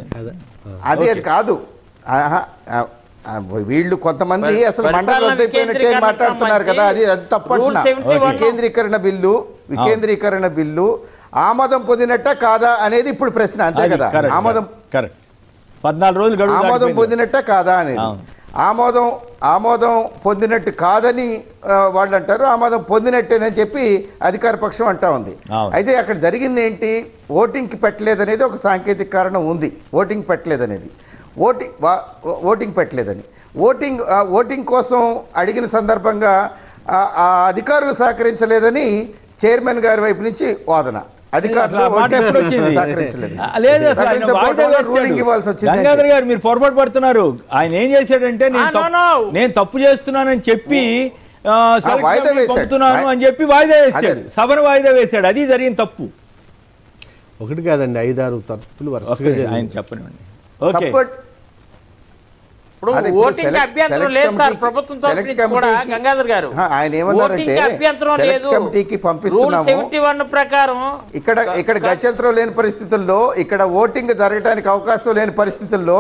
అది అది కాదు ఆహా, ఆ, ఆ, వీళ్ళు కొంతమంది మరి అసలు మండలి పరిపాలన రద్దు అయిపోయినట్టే వికేంద్రీకరణకు మాట్లాడుతున్నారు కదా అది అది తప్పు రూల్ అంటున్నా. 71 వికేంద్రీకరణ బిల్లు వికేంద్రీకరణ బిల్లు ఆమోదం పొందినట్ట కాదా అనేది ఇప్పుడు ప్రశ్న అంతే కదా ఆమోదం కరెక్ట్ పద్నాలుగు రోజులు గడువు ఆమోదం దాటిపోయింది. పొందినట్ట కాదా అనేది అవును. ఆమోదం ఆమోదం పొందినట్టు కాదని ఆ, వాళ్ళు అంటారు ఆమోదం పొందినట్టేనని చెప్పి అధికార పక్షం అంటా ఉంది అవును. అయితే అక్కడ జరిగింది ఏంటి ఓటింగ్కి పెట్టలేదనేది ఒక సాంకేతిక కారణం ఉంది ఓటింగ్ పెట్టలేదనేది ఓటింగ్ వా- ఓటింగ్ పెట్టలేదని ఓటింగ్ ఆ, ఓటింగ్ కోసం అడిగిన సందర్భంగా ఆ- ఆ అధికారులు సహకరించలేదని చైర్మన్ గారి వైపు నుంచి వాదన అధికారులు అసలు ఆ మాట ఓటింగ్ ఎప్పుడు వచ్చింది సహకరించలేదు ఆ, లేదు అసలు ఆయన సహకరించకపోవడం వాయిదా వల్ల రూలింగ్ ఇవ్వాల్సి వేస్తాడు. వచ్చింది గంగాధర్ గారు మీరు పొరపాటు పడుతున్నారు ఆయన ఏం చేశాడంటే నేను ఆ, no, తప్పు- no. నేను తప్పు చేస్తున్నానని చెప్పి ఆ, select వాయిదా committee వేశాడు. పంపుతున్నాను అని చెప్పి వాయిదా వేశాడు అదే. సభను వాయిదా వేశాడు అది జరిగిన తప్పు ఒకటి కాదండి ఐదారు తప్పులు వరుసగా ఓకే, జరిగాయి. ఆయన చెప్పనివ్వండి ఓకే తప్పు ఇప్పుడు అదే ఇప్పుడు ఓటింగ్ select- అభ్యంతరం select లేదు సార్ committee- ప్రభుత్వం తరపు select నుంచి కూడా committee కి- గంగాధర్ గారు ఆ, ఆయన ఏమన్నారంటే, ఓటింగ్ అభ్యంతరం select లేదు committee కి రూల్ పంపిస్తున్నాము. సెవెంటీ వన్ ప్రకారం ఇక్కడ ఇక్కడ గత్యంతరం లేని పరిస్థితుల్లో ఇక్కడ ఓటింగ్ జరగడానికి అవకాశం లేని పరిస్థితుల్లో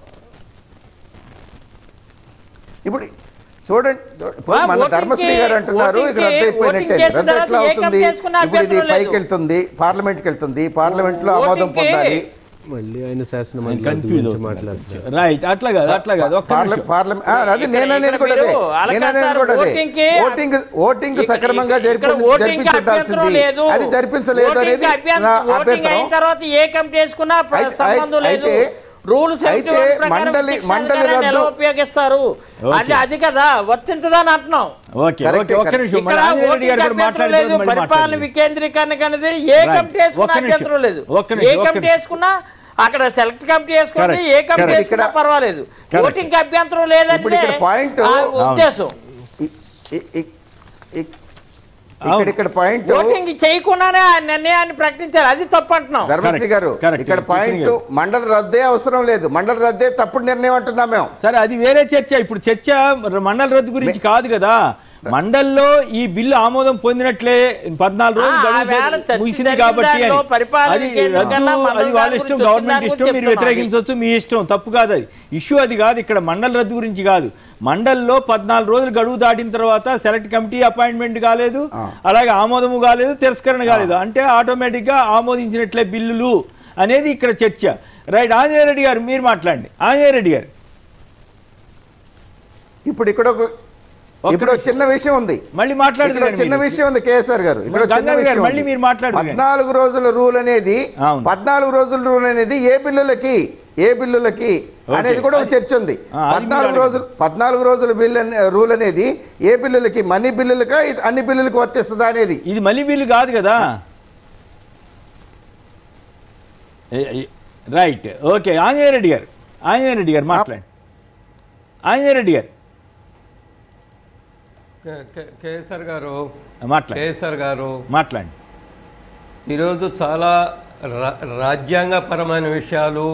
ఇప్పుడు చూడండి ఇప్పుడు వా, మన ఓటింగ్కి- ధర్మశ్రీ గారు అంటున్నారు ఇక ఓటింగ్కి- రద్దు అయిపోయినట్టే ఓటింగ్ చేసిన రద్దు తర్వాత ఎట్లా ఏ అవుతుంది కంపెనీ చేసుకున్నా ఇప్పుడు ఇది అభ్యంతరం పైకి లేదు. వెళ్తుంది పార్లమెంట్ కి వెళ్తుంది పార్లమెంట్ లో ఆమోదం ఓటింగ్కి- పొందాలి మళ్ళీ ఆయన శాసన ఆయన మండలి కన్ఫ్యూజ్ గురించి అవుతున్నారు మాట్లాడుతున్నారు రైట్ అట్లా కాదు అట్లా కాదు ఒక్క పార్ల- నిమిషం. పార్లమెంట్ ఆ, అది ఇక్కడ- నేను అనేది ఇక్కడ కూడా అదే మీరు అలా నేను కాదు అనేది సార్, కూడా అదే ఓటింగ్కి- ఓటింగ్ ఓటింగ్ ఇక్కడ- సక్రమంగా ఇక్కడ జరిపి ఓటింగ్కి అభ్యంతరం జరిపించాల్సింది లేదు అది జరిపించలేదు ఓటింగ్కి అనేది అభ్యంతరం- నా ఓటింగ్ అయిన అభ్యంతరం తర్వాత ఏ కమిటీ వేసుకున్నా ప్ర- అయితే- సంబంధం లేదు అయితే- రూల్ సెవెంటీ వన్ అయితే ప్రకారం మండలి- శిక్షణ మండలి అధికారాన్ని ఎలా రద్దు- ఉపయోగిస్తారు అది అది కదా వర్తించదని అంటున్నాం ఓకే Correct, ఓకే ఒక్క correct. నిమిషం ఇక్కడ మళ్ళీ ఆంజనేయ రెడ్డి గారు ఓటింగ్ కూడా అభ్యంతరం లేదు మాట్లాడుతున్నారు, మళ్ళీ పరిపాలన మాట్లాడండి. వికేంద్రీకరణ అనేది ఏ Right. కమిటీ వేసుకున్నా ఒక్క నిమిషం. అభ్యంతరం లేదు ఒక్క నిమిషం, ఏ ఒక్క కమిటీ నిమిషం. వేసుకున్నా అక్కడ సెలెక్ట్ కమిటీ వేసుకుంది Correct, ఏ కమిటీ correct. వేసుకున్నా ఇక్కడ- పర్వాలేదు Correct. ఓటింగ్ అభ్యంతరం లేదని ఇప్పుడు ఇక్కడ point- ఉద్దేశం ఇ- ఇ- ఇ- ఇ- ఇక్కడ ఇక్కడ పాయింట్ ఓటింగ్ చేయకుండానే ఆ నిర్ణయాన్ని ప్రకటించారు అది తప్పు అంటున్నాం ధర్మశ్రీ గారు correct. ఇక్కడ పాయింట్ Correct. మండల రద్దే అవసరం లేదు మండల రద్దే తప్పుడు నిర్ణయం అంటున్నాం మేము సరే అది వేరే చర్చ ఇప్పుడు చర్చ మండల రద్దు గురించి కాదు కదా మండల్లో ఈ బిల్లు ఆమోదం పొందినట్లే పద్నాలుగు రోజులు ఆ, గడువు వేళ చర్చ ముగిసింది జరిగిన కాబట్టి అని. దానిలో పరిపాలన అది కేంద్రం రద్దు కన్నా మండల అది వాళ్ళ దాని ఇష్టం గురించి గవర్నమెంట్ చెప్తున్నాను, ఇష్టం మీరు చెప్తున్నాను. వ్యతిరేకించవచ్చు మీ ఇష్టం తప్పు కాదు అది ఇష్యూ అది కాదు ఇక్కడ మండల రద్దు గురించి కాదు మండల్లో పద్నాలుగు రోజులు గడువు దాటిన తర్వాత సెలెక్ట్ కమిటీ అపాయింట్మెంట్ కాలేదు అలాగే ఆమోదము కాలేదు తిరస్కరణ కాలేదు అంటే ఆటోమేటిక్ గా ఆమోదించినట్లే బిల్లులు అనేది ఇక్కడ చర్చ రైట్ ఆంజనేయ రెడ్డి గారు మీరు మాట్లాడండి ఆంజనేయ రెడ్డి గారు ఇప్పుడు ఇక్కడ ఒక ఇప్పుడు ఒక చిన్న విషయం ఉంది మళ్ళీ ఇక్కడ ఒక చిన్న మాట్లాడుతున్నారు విషయం ఉంది కేఎస్ఆర్ గారు ఇక్కడ ఒక చిన్న గంగాధర్ గారు, విషయం మళ్ళీ ఉంది. మీరు మాట్లాడుతున్నారు. పద్నాలుగు రోజుల రూల్ అనేది అవును. పద్నాలుగు రోజుల రూల్ అనేది ఏ బిల్లులకి ఏ బిల్లులకి అనేది కూడా ఒక చర్చ ఉంది ఆ, అది పద్నాలుగు మీరు రోజులు పద్నాలుగు రోజుల బిల్ రూల్ అనేది ఏ బిల్లులకి మనీ బిల్లులకా ఇది అన్ని బిల్లులకు వర్తిస్తుందా అనేది ఇది మళ్ళీ బిల్లు కాదు కదా ఏ- ఏ- రైట్ ఓకే ఆంజనేయ రెడ్డి గారు ఆంజనేయ రెడ్డి గారు మాట్లాడండి ఆంజనేయ రెడ్డి గారు కే- కే- కేసర్ గారు మాట్లాడండి కేసర్ గారు మాట్లాడండి ఈరోజు చాలా రా- రాజ్యాంగపరమైన విషయాలు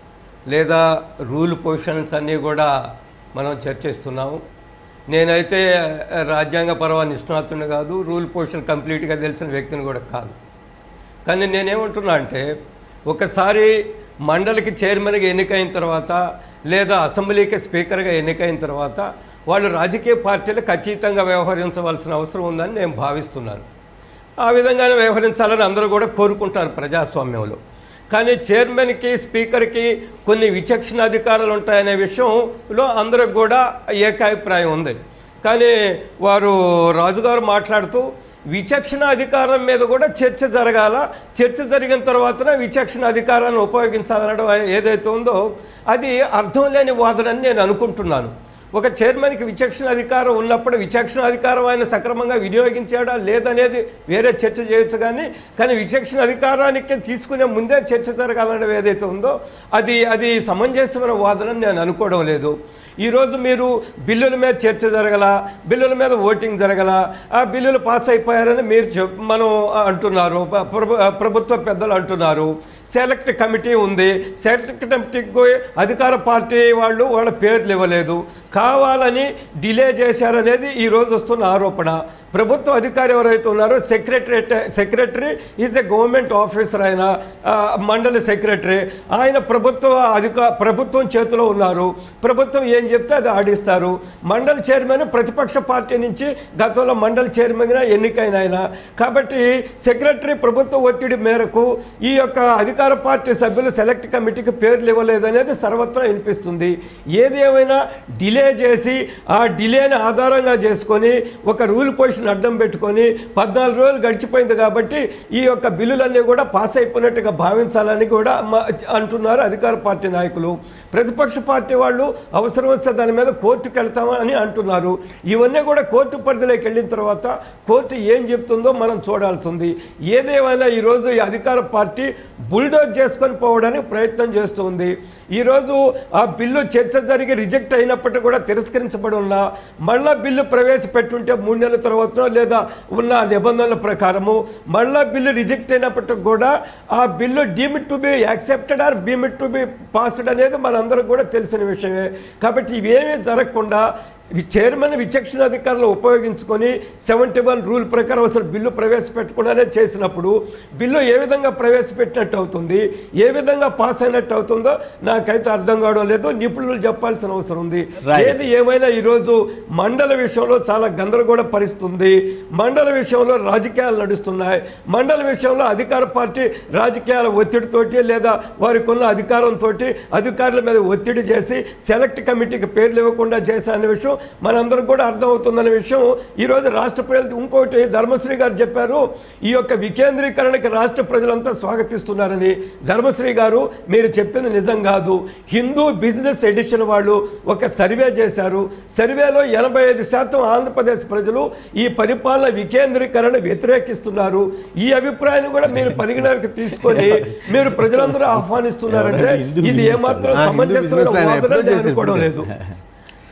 లేదా రూల్ పొజిషన్స్ అన్నీ కూడా మనం చర్చిస్తున్నాము నేనైతే రాజ్యాంగపరమైన నిష్ణాతుని కాదు రూల్ పొజిషన్ కంప్లీట్గా తెలిసిన వ్యక్తిని కూడా కాదు కానీ నేనేమంటున్నా అంటే ఒకసారి మండలికి చైర్మన్గా ఎన్నికైన తర్వాత లేదా అసెంబ్లీకి స్పీకర్గా ఎన్నికైన తర్వాత వాళ్ళు రాజకీయ పార్టీలకు అతీతంగా వ్యవహరించవలసిన అవసరం ఉందని నేను భావిస్తున్నాను ఆ విధంగానే వ్యవహరించాలని అందరూ కూడా కోరుకుంటారు ప్రజాస్వామ్యంలో కానీ చైర్మన్కి స్పీకర్కి కొన్ని విచక్షణ అధికారాలు ఉంటాయనే విషయంలో అందరికి కూడా ఏకాభిప్రాయం ఉంది కానీ వారు రాజుగారు మాట్లాడుతూ విచక్షణ అధికారం మీద కూడా చర్చ జరగాల చర్చ జరిగిన తర్వాతనే విచక్షణ అధికారాన్ని ఉపయోగించాలనడం ఏదైతే ఉందో అది అర్థం లేని వాదనని నేను అనుకుంటున్నాను ఒక చైర్మన్కి విచక్షణ అధికారం ఉన్నప్పుడు విచక్షణ అధికారం ఆయన సక్రమంగా వినియోగించాడా లేదనేది వేరే చర్చ చేయొచ్చు కానీ కానీ విచక్షణ అధికారానికి తీసుకునే ముందే చర్చ జరగాలనేది ఏదైతే ఉందో అది అది సమంజసమైన వాదనని నేను అనుకోవడం లేదు ఈరోజు మీరు బిల్లుల మీద చర్చ జరగల బిల్లుల మీద ఓటింగ్ జరగల ఆ బిల్లులు పాస్ అయిపోయారని మీరు చెప్ మనం అంటున్నారు ప- ప్రభు- ప్రభుత్వ పెద్దలు అంటున్నారు సెలెక్ట్ కమిటీ ఉంది సెలెక్ట్ కమిటీకి అధికార పార్టీ వాళ్ళు వాళ్ళ పేర్లు ఇవ్వలేదు కావాలని డిలే చేశారనేది ఈ రోజు వస్తున్న ఆరోపణ ప్రభుత్వ అధికారి ఎవరైతే ఉన్నారో secretariat secretary is a government officer ఆయన ఆ, మండలి సెక్రటరీ ఆయన ప్రభుత్వ అధిక ప్రభుత్వం చేతిలో ఉన్నారు ప్రభుత్వం ఏం చెప్తే అది ఆడిస్తారు మండలి చైర్మన్ ప్రతిపక్ష పార్టీ నుంచి గతంలో మండలి చైర్మన్గా ఎన్నికైన ఆయన కాబట్టి సెక్రటరీ ప్రభుత్వ ఒత్తిడి మేరకు ఈ యొక్క అధికార పార్టీ సభ్యులు సెలెక్ట్ కమిటీకి పేర్లు ఇవ్వలేదనేది సర్వత్రా వినిపిస్తుంది ఏది ఏమైనా డిలే చేసి ఆ డిలేని ఆధారంగా చేసుకొని ఒక రూల్ పొజిషన్ అడ్డం పెట్టుకొని పద్నాలుగు రోజులు గడిచిపోయింది కాబట్టి ఈ యొక్క బిల్లులన్నీ కూడా పాస్ అయిపోయినట్టుగా భావించాలని కూడా మ- అంటున్నారు అధికార పార్టీ నాయకులు ప్రతిపక్ష పార్టీ వాళ్ళు అవసరం వస్తే దాని మీద కోర్టుకు వెళ్తామని అంటున్నారు ఇవన్నీ కూడా కోర్టు పరిధిలోకి వెళ్ళిన తర్వాత కోర్టు ఏం చెప్తుందో మనం చూడాల్సి ఉంది ఏదేమైనా ఈరోజు ఈ అధికార పార్టీ బుల్డోజ్ చేసుకొని పోవడానికి ప్రయత్నం చేస్తుంది ఈరోజు ఆ బిల్లు చర్చ జరిగి రిజెక్ట్ అయినప్పటికీ కూడా తిరస్కరించబడి ఉన్నా మళ్ళా బిల్లు ప్రవేశపెట్టుంటే మూడు నెలల తర్వాత లేదా ఉన్న నిబంధనల ప్రకారము మళ్ళా బిల్లు రిజెక్ట్ అయినప్పటికి కూడా ఆ bill deemed to be accepted or deemed to be passed అనేది మనందరం కూడా తెలిసిన విషయమే కాబట్టి ఇవేమీ జరగకుండా ఈ చైర్మన్ విచక్షణ అధికారులు ఉపయోగించుకొని సెవెంటీ వన్ రూల్ ప్రకారం అసలు బిల్లు ప్రవేశపెట్టకుండానే చేసినప్పుడు బిల్లు ఏ విధంగా ప్రవేశపెట్టినట్టు అవుతుంది ఏ విధంగా పాస్ అయినట్టు అవుతుందో నాకైతే అర్థం కావడం లేదు నిపుణులు చెప్పాల్సిన అవసరం ఉంది Right. ఏది ఏమైనా ఈరోజు మండల విషయంలో చాలా గందరగోళ పరిస్థితుంది మండల విషయంలో రాజకీయాలు నడుస్తున్నాయి మండల విషయంలో అధికార పార్టీ రాజకీయాల ఒత్తిడితోటి లేదా వారికి ఉన్న అధికారంతో అధికారుల మీద ఒత్తిడి చేసి సెలెక్ట్ కమిటీకి పేర్లు ఇవ్వకుండా చేశారనే విషయం మనందరం కూడా అర్థమవుతుందనే విషయం ఈ రోజు రాష్ట్ర ప్రజలు ఇంకోటి ధర్మశ్రీ గారు చెప్పారు ఈ యొక్క వికేంద్రీకరణకి రాష్ట్ర ప్రజలంతా స్వాగతిస్తున్నారని ధర్మశ్రీ గారు మీరు చెప్పింది నిజం కాదు హిందూ బిజినెస్ ఎడిషన్ వాళ్ళు ఒక సర్వే చేశారు సర్వేలో ఎనభై ఐదు శాతం ఆంధ్రప్రదేశ్ ప్రజలు ఈ పరిపాలన వికేంద్రీకరణ వ్యతిరేకిస్తున్నారు ఈ అభిప్రాయాన్ని కూడా మీరు పరిగణలోకి తీసుకొని మీరు ప్రజలందరూ ఆహ్వానిస్తున్నారంటే ఎవరైనా హిందూ ఇది business ఏమాత్రం ఆ, హిందూ సమంజసమైన business line వాదన ఎప్పుడో నేను చేశారు అనుకోవడం ఇప్పుడు. లేదు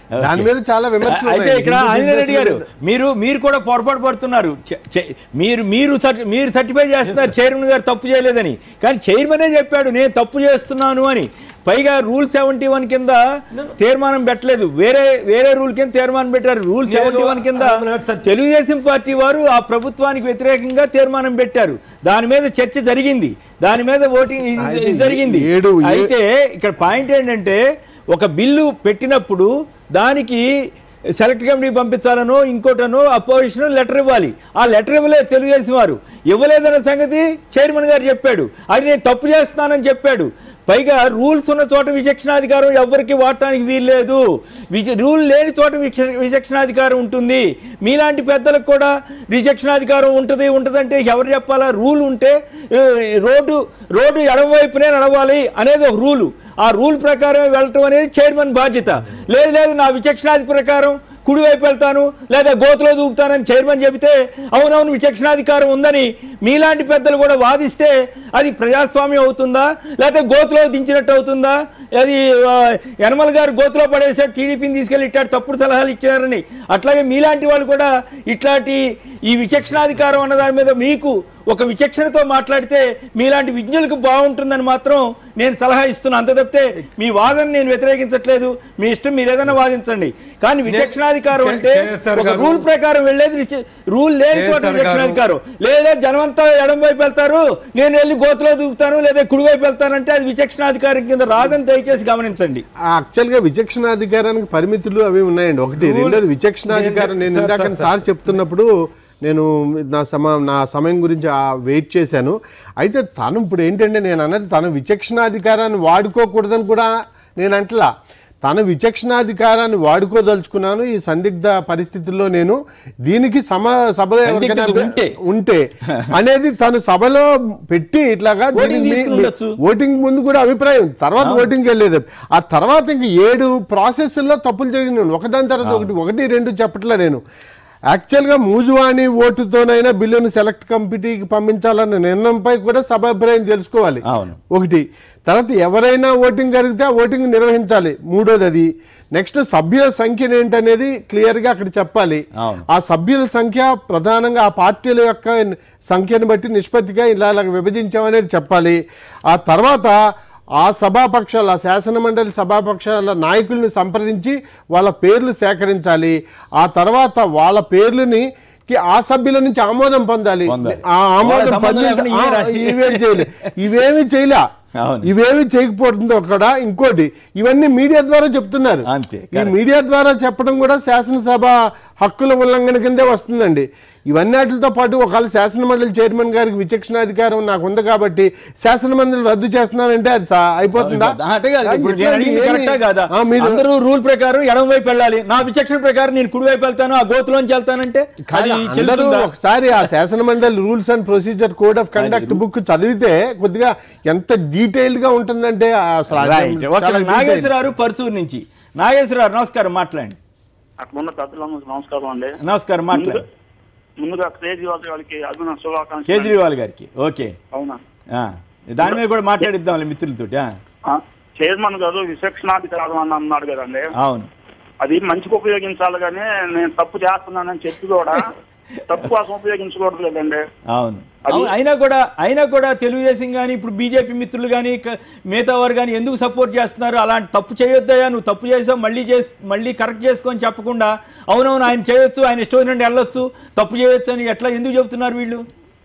దాని మీద చాలా విమర్శలు అయితే ఉన్నాయి. ఇక్కడ హిందూ ఆంజనేయ రెడ్డి గారు business మీరు మీరు కూడా పొరపాటు పడుతున్నారు చె- చె- మీరు మీరు సర్టి- మీరు సర్టిఫై చేస్తున్నారు చైర్మన్ గారు తప్పు చేయలేదని కానీ చైర్మనే చెప్పాడు నేను తప్పు చేస్తున్నాను అని పైగా రూల్ సెవెంటీ వన్ కింద తీర్మానం పెట్టలేదు వేరే వేరే రూల్ కింద తీర్మానం పెట్టారు రూల్ నేను- సెవెంటీ వన్ కింద I'm not sat- Telugu Desam party వారు ఆ ప్రభుత్వానికి వ్యతిరేకంగా తీర్మానం పెట్టారు దాని మీద చర్చ జరిగింది దాని మీద ఓటింగ్ ఇది- అయితే ఇది జరిగింది ఏడు- ఏ- అయితే ఇక్కడ పాయింట్ ఏంటంటే ఒక బిల్లు పెట్టినప్పుడు దానికి సెలెక్ట్ కమిటీ పంపించాలనో ఇంకోటనో అపోజిషన్ లెటర్ ఇవ్వాలి ఆ లెటర్ ఇవ్వలేదు తెలుగుదేశం వారు ఇవ్వలేదన్న సంగతి చైర్మన్ గారు చెప్పాడు అది నేను తప్పు చేస్తున్నానని చెప్పాడు పైగా రూల్స్ ఉన్న చోట విచక్షణాధికారం ఎవరికి వాడటానికి వీల్లేదు విచ రూల్ లేని చోట విచ- విచక్షణాధికారం ఉంటుంది మీలాంటి పెద్దలకు కూడా విచక్షణాధికారం ఉంటుంది ఉంటుందంటే ఎవరు చెప్పాలా రూల్ ఉంటే ఏ, రోడ్డు రోడ్డు ఎడమవైపునే నడవాలి అనేది ఒక రూలు ఆ రూల్ ప్రకారం వెళ్ళటం అనేది చైర్మన్ బాధ్యత లేదు లేదు నా విచక్షణాధి ప్రకారం కుడివైపు వెళ్తాను లేదా గోతులో దూకుతానని చైర్మన్ చెబితే అవునవును విచక్షణాధికారం ఉందని మీలాంటి పెద్దలు కూడా వాదిస్తే అది ప్రజాస్వామ్యం అవుతుందా లేకపోతే గోతులో దించినట్టు అవుతుందా అది ఆ, యనమల గారు గోతులో పడేసాడు టీడీపీని తీసుకెళ్ళి ఇట్టాడు తప్పుడు సలహాలు ఇచ్చారని అట్లాగే మీలాంటి వాళ్ళు కూడా ఇట్లాంటి ఈ విచక్షణాధికారం అన్న దాని మీద మీకు ఒక విచక్షణతో మాట్లాడితే మీలాంటి విజ్ఞులకు బాగుంటుందని మాత్రం నేను సలహా ఇస్తున్నాను అంత తప్పితే మీ వాదన నేను వ్యతిరేకించట్లేదు మీ ఇష్టం మీరు ఏదైనా వాదించండి కానీ విచక్షణాధికారం అంటే కేఎస్ఆర్ ఒక గారు- రూల్ ప్రకారం వెళ్ళేది విచ- రూల్ లేని చోట కేఎస్ఆర్ గారు- విచక్షణాధికారం లేదా జనమంతా ఎడం వైపు వెళ్తారు నేను వెళ్ళి గోతులో దూకుతాను లేదా కుడి వైపు వెళ్తానంటే అది విచక్షణాధికారం కింద రాదని దయచేసి గమనించండి యాక్చువల్ గా విచక్షణాధికారానికి పరిమితులు అవి ఉన్నాయండి ఒకటి Rule- రెండోది విచక్షణాధికారం నేను- నేను సార్, ఇందాక సార్, సార్ చెప్తున్నప్పుడు నేను నా సమ నా సమయం గురించి వెయిట్ చేశాను అయితే తను ఇప్పుడు ఏంటంటే నేను అన్నది తన విచక్షణాధికారాన్ని వాడుకోకూడదని కూడా నేను అంటలా తన విచక్షణాధికారాన్ని వాడుకోదలుచుకున్నాను ఈ సందిగ్ధ పరిస్థితుల్లో నేను దీనికి సమ సభలో ఎవరికైనా సందిగ్ధత ఉంటే. ఉంటే అనేది తను సభలో పెట్టి ఇట్లాగా ఓటింగ్ దీన్ని మీ- తీసుకుని ఉండొచ్చు. ఓటింగ్ ముందు కూడా అభిప్రాయం తర్వాత ఓటింగ్ వెళ్ళలేదు ఆ తర్వాత ఇంక ఏడు ప్రాసెస్లో తప్పులు జరిగినాయి ఒకదాని తర్వాత ఒకటి ఒకటి రెండు చెప్పట్లే నేను యాక్చువల్గా మూజువాణి ఓటుతోనైనా బిల్లును సెలెక్ట్ కమిటీకి పంపించాలన్న నిర్ణయంపై కూడా సభ అభిప్రాయం తెలుసుకోవాలి అవును. ఒకటి తర్వాత ఎవరైనా ఓటింగ్ జరిగితే ఆ ఓటింగ్ నిర్వహించాలి మూడోది అది నెక్స్ట్ సభ్యుల సంఖ్య ఏంటనేది క్లియర్గా అక్కడ చెప్పాలి అవును. ఆ సభ్యుల సంఖ్య ప్రధానంగా ఆ పార్టీల యొక్క సంఖ్యను బట్టి నిష్పత్తిగా ఇలా ఇలా విభజించామనేది చెప్పాలి ఆ తర్వాత ఆ సభాపక్షాల ఆ శాసనమండలి సభాపక్షాల నాయకుల్ని సంప్రదించి వాళ్ళ పేర్లు సేకరించాలి ఆ తర్వాత వాళ్ళ పేర్లని కి ఆ సభ్యుల నుంచి ఆమోదం పొందాలి పొందాలి. ఆ వాళ్ళ ఆమోదం సంబంధం పొంది లేకుండా ఇవే రాసి- ఇవేమి చేయలే ఇవేమి చేయలే అవును. ఇవేమి చేయకపోతుందో అక్కడ ఇంకోటి ఇవన్నీ మీడియా ద్వారా చెప్తున్నారు అంతే, ఈ మీడియా ద్వారా చెప్పడం కూడా శాసనసభ హక్కుల ఉల్లంఘన కిందే వస్తుందండి ఇవన్నీ వాటితో పాటు ఒకవేళ శాసనమండలి చైర్మన్ గారికి విచక్షణాధికారం నాకు ఉంది కాబట్టి శాసనమండలి రద్దు చేస్తున్నానంటే అది సా- అయిపోతుందా అంటే కాదు, ఇప్పుడు నేను అడిగింది ఏమి- కరెక్టా కాదా ఆ, మీరు అందరూ రూల్ ప్రకారం ఎడమ వైపు వెళ్ళాలి నా విచక్షణ ప్రకారం నేను కుడి వైపు వెళ్తాను ఆ గోతులోంచి వెళ్తానంటే అది కాదు, అందరూ చెల్లుతుందా ఒకసారి ఆ శాసనమండలి rules and procedure code of conduct book చదివితే కొద్దిగా ఎంత డీటెయిల్డ్ గా ఉంటుందంటే అసలు అది రైట్ ఓకే చాలా detailed. నాగేశ్వరరావు పర్సూరు నుంచి నాగేశ్వరరావు నమస్కారం మాట్లాడండి అక్కడ ఉన్న పెద్దలందరూ నమస్కారం అండి నమస్కారం మాట్లాడండి ముందుగా కేజ్రీవాల్ గారికి అభినందన శుభాకాంక్షలు కేజ్రీవాల్ గారికి ఓకే అవునా ఆ, దాని మీద కూడా మాట్లాడిద్దాం మిత్రులతోటి ఆ, ఆ, చైర్మన్ గారు విచక్షణాధికారం అని అన్నాడు కదండి అవును అది మంచికి ఉపయోగించాలి కానీ నేను తప్పు చేస్తున్నానని చెప్పి కూడా తప్పు కోసం ఉపయోగించకూడదు కదండి అవును అవును అయినా కూడా అయినా కూడా తెలుగుదేశం కానీ ఇప్పుడు బీజేపీ మిత్రులు కానీ మిగతా వారు కానీ ఎందుకు సపోర్ట్ చేస్తున్నారు అలాంటి తప్పు చేయొద్దయా నువ్వు తప్పు చేసావు మళ్ళీ చేసి మళ్ళీ కరెక్ట్ చేసుకొని చెప్పకుండా అవునవును ఆయన చేయొచ్చు ఆయన ఇష్టం నుండి వెళ్ళొచ్చు తప్పు చేయొచ్చు అని ఎట్లా ఎందుకు చెబుతున్నారు వీళ్ళు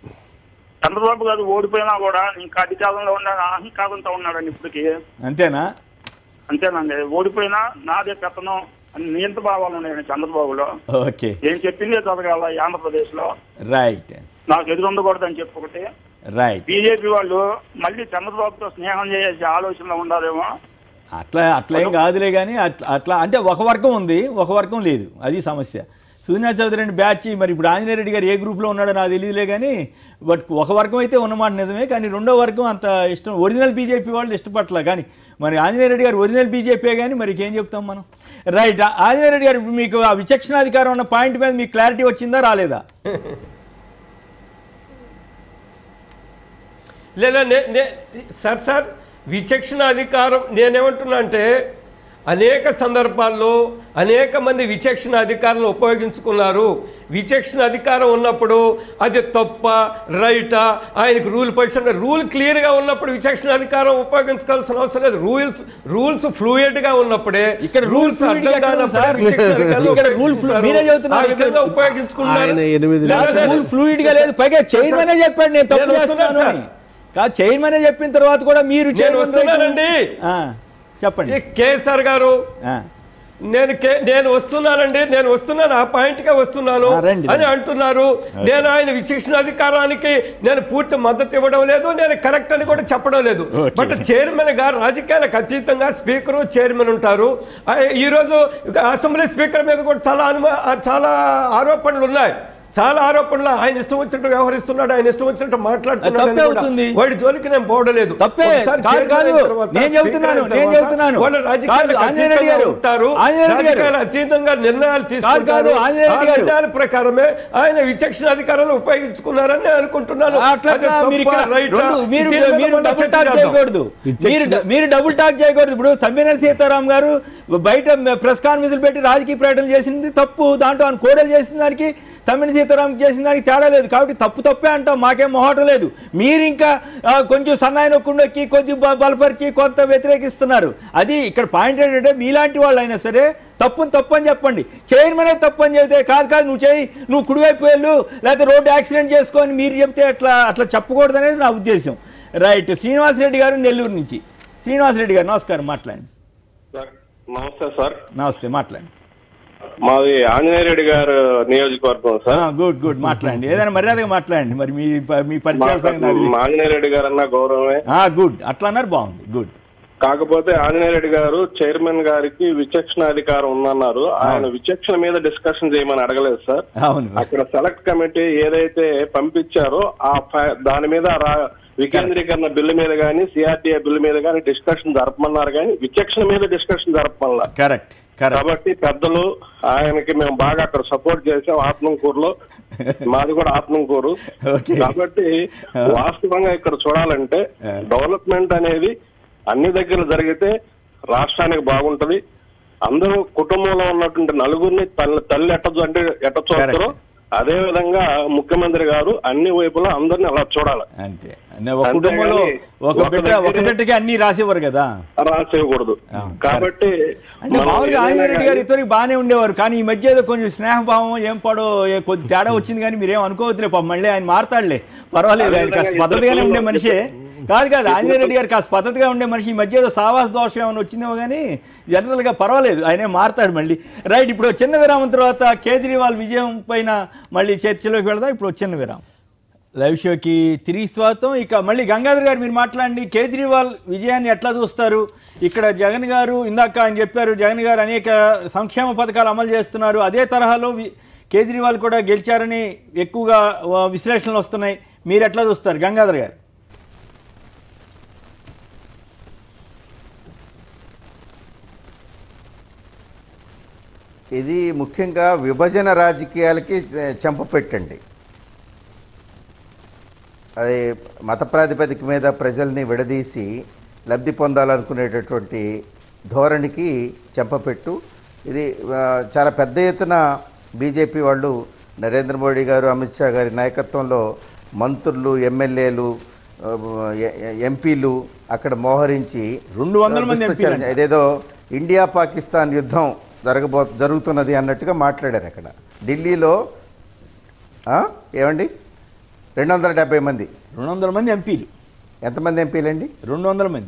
చంద్రబాబు గారు ఓడిపోయినా కూడా ఇంకా అధికారంలో ఉన్న అహంకారంతో ఉన్నాడండి ఇప్పటికి అంతేనా అంతేనండి ఓడిపోయినా నాదే పెత్తనం అని నియంత్ర భావాలు ఉన్నాయండి చంద్రబాబులో ఓకే ఏం చెప్పిందే జరగాల ఈ ఆంధ్రప్రదేశ్ లో రైట్ నాకు ఎదురుండకూడదని చెప్పి ఒకటి రైట్ బీజేపీ వాళ్ళు మళ్ళీ చంద్రబాబుతో స్నేహం చేసే ఆలోచనలో ఉండాలేమో అట్లా అట్లా ఏం కాదులే కానీ అట్లా అట్లా అంటే ఒక వర్గం ఉంది ఒక వర్గం లేదు అది సమస్య సునీల్ చౌదరి అండ్ బ్యాచ్ మరి ఇప్పుడు ఆంజనేయ రెడ్డి గారు ఏ గ్రూప్లో ఉన్నాడో నాకు తెలియదులే కానీ బట్ ఒక వర్గం అయితే ఉన్నమాట నిజమే కానీ రెండో వర్గం అంత ఇష్టం ఒరిజినల్ బీజేపీ వాళ్ళు ఇష్టపట్ల కానీ మరి ఆంజనేయ రెడ్డి గారు ఒరిజినల్ బీజేపీ కానీ మరి ఏం చెప్తాం మనం రైట్ ఆంజనేయ రెడ్డి గారు ఇప్పుడు మీకు ఆ విచక్షణాధికారం ఉన్న పాయింట్ మీద మీకు క్లారిటీ వచ్చిందా రాలేదా లేదా నే నే సార్ సార్ విచక్షణ అధికారం నేనేమంటున్నా అంటే అనేక సందర్భాల్లో అనేక మంది విచక్షణ అధికారులను ఉపయోగించుకున్నారు విచక్షణ అధికారం ఉన్నప్పుడు అది తప్ప రైటా ఆయనకు రూల్ పొజిషన్ రూల్ క్లియర్గా ఉన్నప్పుడు విచక్షణ అధికారం ఉపయోగించుకోవాల్సిన అవసరం లేదు రూల్స్ రూల్స్ ఫ్లూయిడ్గా ఉన్నప్పుడే ఇక్కడ rule rules fluid గా అర్థం ఎక్కడ ఉంది కానప్పుడు సార్? విచక్షణ అధికారులు ఇక్కడ rule fluid- మీరే చెబుతున్నారు. ఆ విధంగా ఇక్కడ- ఉపయోగించుకున్నారు ఆయన ఎనిమిది లేదు, లేదు. రూల్ ఫ్లూయిడ్ గా లేదు పైగా చైర్మనే చెప్పాడు నేను తప్పు నేను చేస్తున్నాను వస్తున్నాను అని కాదు చైర్మనే చెప్పిన తర్వాత కూడా మీరు చైర్మన్ వస్తున్నానండి. చెప్పండి కేసీఆర్ గారు ఆ, నేను కే- నేను వస్తున్నానండి నేను వస్తున్నాను ఆ పాయింట్ గా వస్తున్నాను ఆ, రండి, అని రండి. అంటున్నారు నేను ఆయన విచక్షణ అధికారానికి నేను పూర్తి మద్దతు ఇవ్వడం లేదు నేను కరెక్ట్ అని కూడా చెప్పడం లేదు ఓకే. బట్ చైర్మన్ గా రాజకీయాలకు అతీతంగా స్పీకర్ చైర్మన్ ఉంటారు ఆ, ఈ రోజు అసెంబ్లీ స్పీకర్ మీద కూడా చాలా అనుమా చాలా ఆరోపణలు ఉన్నాయి చాలా ఆరోపణలు ఆయన ఇష్టం వచ్చినట్టు వ్యవహరిస్తున్నాడు ఆయన ఇష్టం వచ్చినట్టు మాట్లాడుతున్నాడు తప్పే అని కూడా. అవుతుంది. వాడి జోలికి నేను పోవడలేదు తప్పే ఒకసారి కాదు చైర్మన్ కాదు అయిన తర్వాత, నేను స్పీకర్ చెబుతున్నాను అయిన నేను తర్వాత చెబుతున్నాను వాళ్ళు కాదు రాజకీయాలకు ఆంజనేయ రెడ్డి అతీతంగా గారు ఉంటారు ఆంజనేయ రెడ్డి గారు రాజకీయాల అతీతంగా నిర్ణయాలు తీసుకుంటారు కాదు, ఆంజనేయ రెడ్డి ఆ గారు. నిర్ణయాల ప్రకారమే ఆయన విచక్షణ అధికారాలను ఉపయోగించుకున్నారని నేను అనుకుంటున్నాను అట్లా అది మీరు తప్పా, ఇక్కడ రైటా? రెండు మీరు దీని మీద మీరు మళ్ళా డబుల్ చర్చ టాక్ చేద్దాం. చేయకూడదు మీరు మీరు డబుల్ టాక్ చేయకూడదు ఇప్పుడు తమ్మినేని సీతారాం గారు బయట ప్రెస్ కాన్ఫరెన్స్లు పెట్టి రాజకీయ ప్రకటనలు చేసింది తప్పు దాంట్లో ఆయన కోడలు చేసిన దానికి తమ్మినేని సీతారాం చేసిన దానికి తేడా లేదు కాబట్టి తప్పు తప్పే అంటాం మాకేం మొహటం లేదు మీరు ఇంకా ఆ, కొంచెం సన్నాయి నొక్కుండొక్కి కొద్ది బ- బలపరిచి కొంత వ్యతిరేకిస్తున్నారు అది ఇక్కడ పాయింట్ ఏంటంటే మీలాంటి వాళ్ళు అయినా సరే తప్పుని తప్పు అని చెప్పండి చైర్మనే తప్పు అని చెబితే కాదు కాదు నువ్వు చేయి నువ్వు కుడివైపు వెళ్ళు లేకపోతే రోడ్డు యాక్సిడెంట్ చేసుకొని మీరు చెప్తే అట్లా అట్లా చెప్పకూడదు అనేది నా ఉద్దేశం రైట్ శ్రీనివాసరెడ్డి గారు నెల్లూరు నుంచి శ్రీనివాసరెడ్డి గారు నమస్కారం మాట్లాడండి సార్ నమస్తే సార్ నమస్తే మాట్లాడండి మాది ఆంజనేయ రెడ్డి గారు నియోజకవర్గం సార్ గుడ్ గుడ్ మాట్లాడండి ఏదైనా మర్యాదగా మాట్లాడండి మరి మీ ప- మీ పరిచయాల సంగతి నాకు తెలియదు. మా ఆంజనేయ రెడ్డి గారు అన్న గౌరవమే ఆ, గుడ్ అట్లా అన్నారు బాగుంది గుడ్ కాకపోతే ఆంజనేయ రెడ్డి గారు చైర్మన్ గారికి విచక్షణ అధికారం ఉందన్నారు ఆయన విచక్షణ మీద డిస్కషన్ చేయమని అడగలేదు సార్ అవును అక్కడ సెలెక్ట్ కమిటీ ఏదైతే పంపించారో ఆ ఫై- దాని మీద రా- వికేంద్రీకరణ బిల్లు మీద కానీ సిఆర్టీఏ బిల్లు మీద కానీ డిస్కషన్ జరపమన్నారు కానీ విచక్షణ మీద డిస్కషన్ జరపమన్నారు కరెక్ట్ కరెక్ట్ కాబట్టి పెద్దలు ఆయనకి మేము బాగా అక్కడ సపోర్ట్ చేసాం ఆత్మకూరులో మాది కూడా ఆత్మకూరు Okay. కాబట్టి వాస్తవంగా ఇక్కడ చూడాలంటే డెవలప్మెంట్ అనేది అన్ని దగ్గర జరిగితే రాష్ట్రానికి బాగుంటది అందరూ కుటుంబంలో ఉన్నటువంటి నలుగురిని తల్లి తల్లి ఎట్ట అంటే ఎట్ట చూస్తారో అదే విధంగా ముఖ్యమంత్రి గారు అన్ని వైపులా అందరిని అలా చూడాలి అంతే అంటే ఒక కుటుంబంలో ఒక ఒక బిడ్డ ఒక దగ్గరే- బిడ్డకి అన్ని రాసేవారు కదా రాసేయకూడదు కాబట్టి అంటే మనం మామూలుగా ఏదైనా ఆంజనేయ రెడ్డి గారు కానీ- ఇద్దరికి బాగానే ఉండేవారు కానీ ఈ మధ్య ఏదో కొంచెం స్నేహభావం ఏం పడో ఏ కొద్ది తేడా వచ్చింది కానీ మీరేం అనుకోవద్దులే పాపం మళ్ళీ ఆయన మారతాడులే పర్వాలేదు ఆయన కాస్త అదేవిధంగా పద్ధతిగానే ఉండే ఇద్దరు మనిషే కాదు కాదు ఆంజనేయ రెడ్డి గారు కాస్త పద్ధతిగా ఉండే మనిషి ఈ మధ్య ఏదో సావాస దోషం ఏమైనా వచ్చిందేమో కానీ జనరల్గా పర్వాలేదు ఆయనే మారతాడు మళ్ళీ రైట్ ఇప్పుడు ఒక చిన్న విరామం తర్వాత కేజ్రీవాల్ విజయం పైన మళ్ళీ చర్చలోకి వెళదాం ఇప్పుడు ఒక చిన్న విరామం లైవ్ షోకి తిరిగి స్వాగతం ఇక మళ్ళీ గంగాధర్ గారు మీరు మాట్లాడండి కేజ్రీవాల్ విజయాన్ని ఎట్లా చూస్తారు ఇక్కడ జగన్ గారు ఇందాక ఆయన చెప్పారు జగన్ గారు అనేక సంక్షేమ పథకాలు అమలు చేస్తున్నారు అదే తరహాలో వి- కేజ్రీవాల్ కూడా గెలిచారని ఎక్కువగా ఆ, విశ్లేషణలు వస్తున్నాయి మీరు ఎట్లా చూస్తారు గంగాధర్ గారు ఇది ముఖ్యంగా విభజన రాజకీయాలకి చెంప పెట్టండి అది మత ప్రాతిపదిక మీద ప్రజల్ని విడదీసి లబ్ధి పొందాలనుకునేటటువంటి ధోరణికి చెంపపెట్టు ఇది ఆ, చాలా పెద్ద ఎత్తున బీజేపీ వాళ్ళు నరేంద్ర మోడీ గారు అమిత్ షా గారి నాయకత్వంలో మంత్రులు ఎమ్మెల్యేలు ఆ, ఎ- ఎ- ఎంపీలు అక్కడ మోహరించి రెండు వందల మంది దుష్ప్రచారం ఎంపీలు ఇదేదో ఇండియా పాకిస్తాన్ యుద్ధం జరగబో జరుగుతున్నది అన్నట్టుగా మాట్లాడారు అక్కడ ఢిల్లీలో ఆ? ఏమండి రెండు వందల డెబ్బై మంది రెండు వందల మంది ఎంపీలు ఎంతమంది ఎంపీలండి రెండు వందల మంది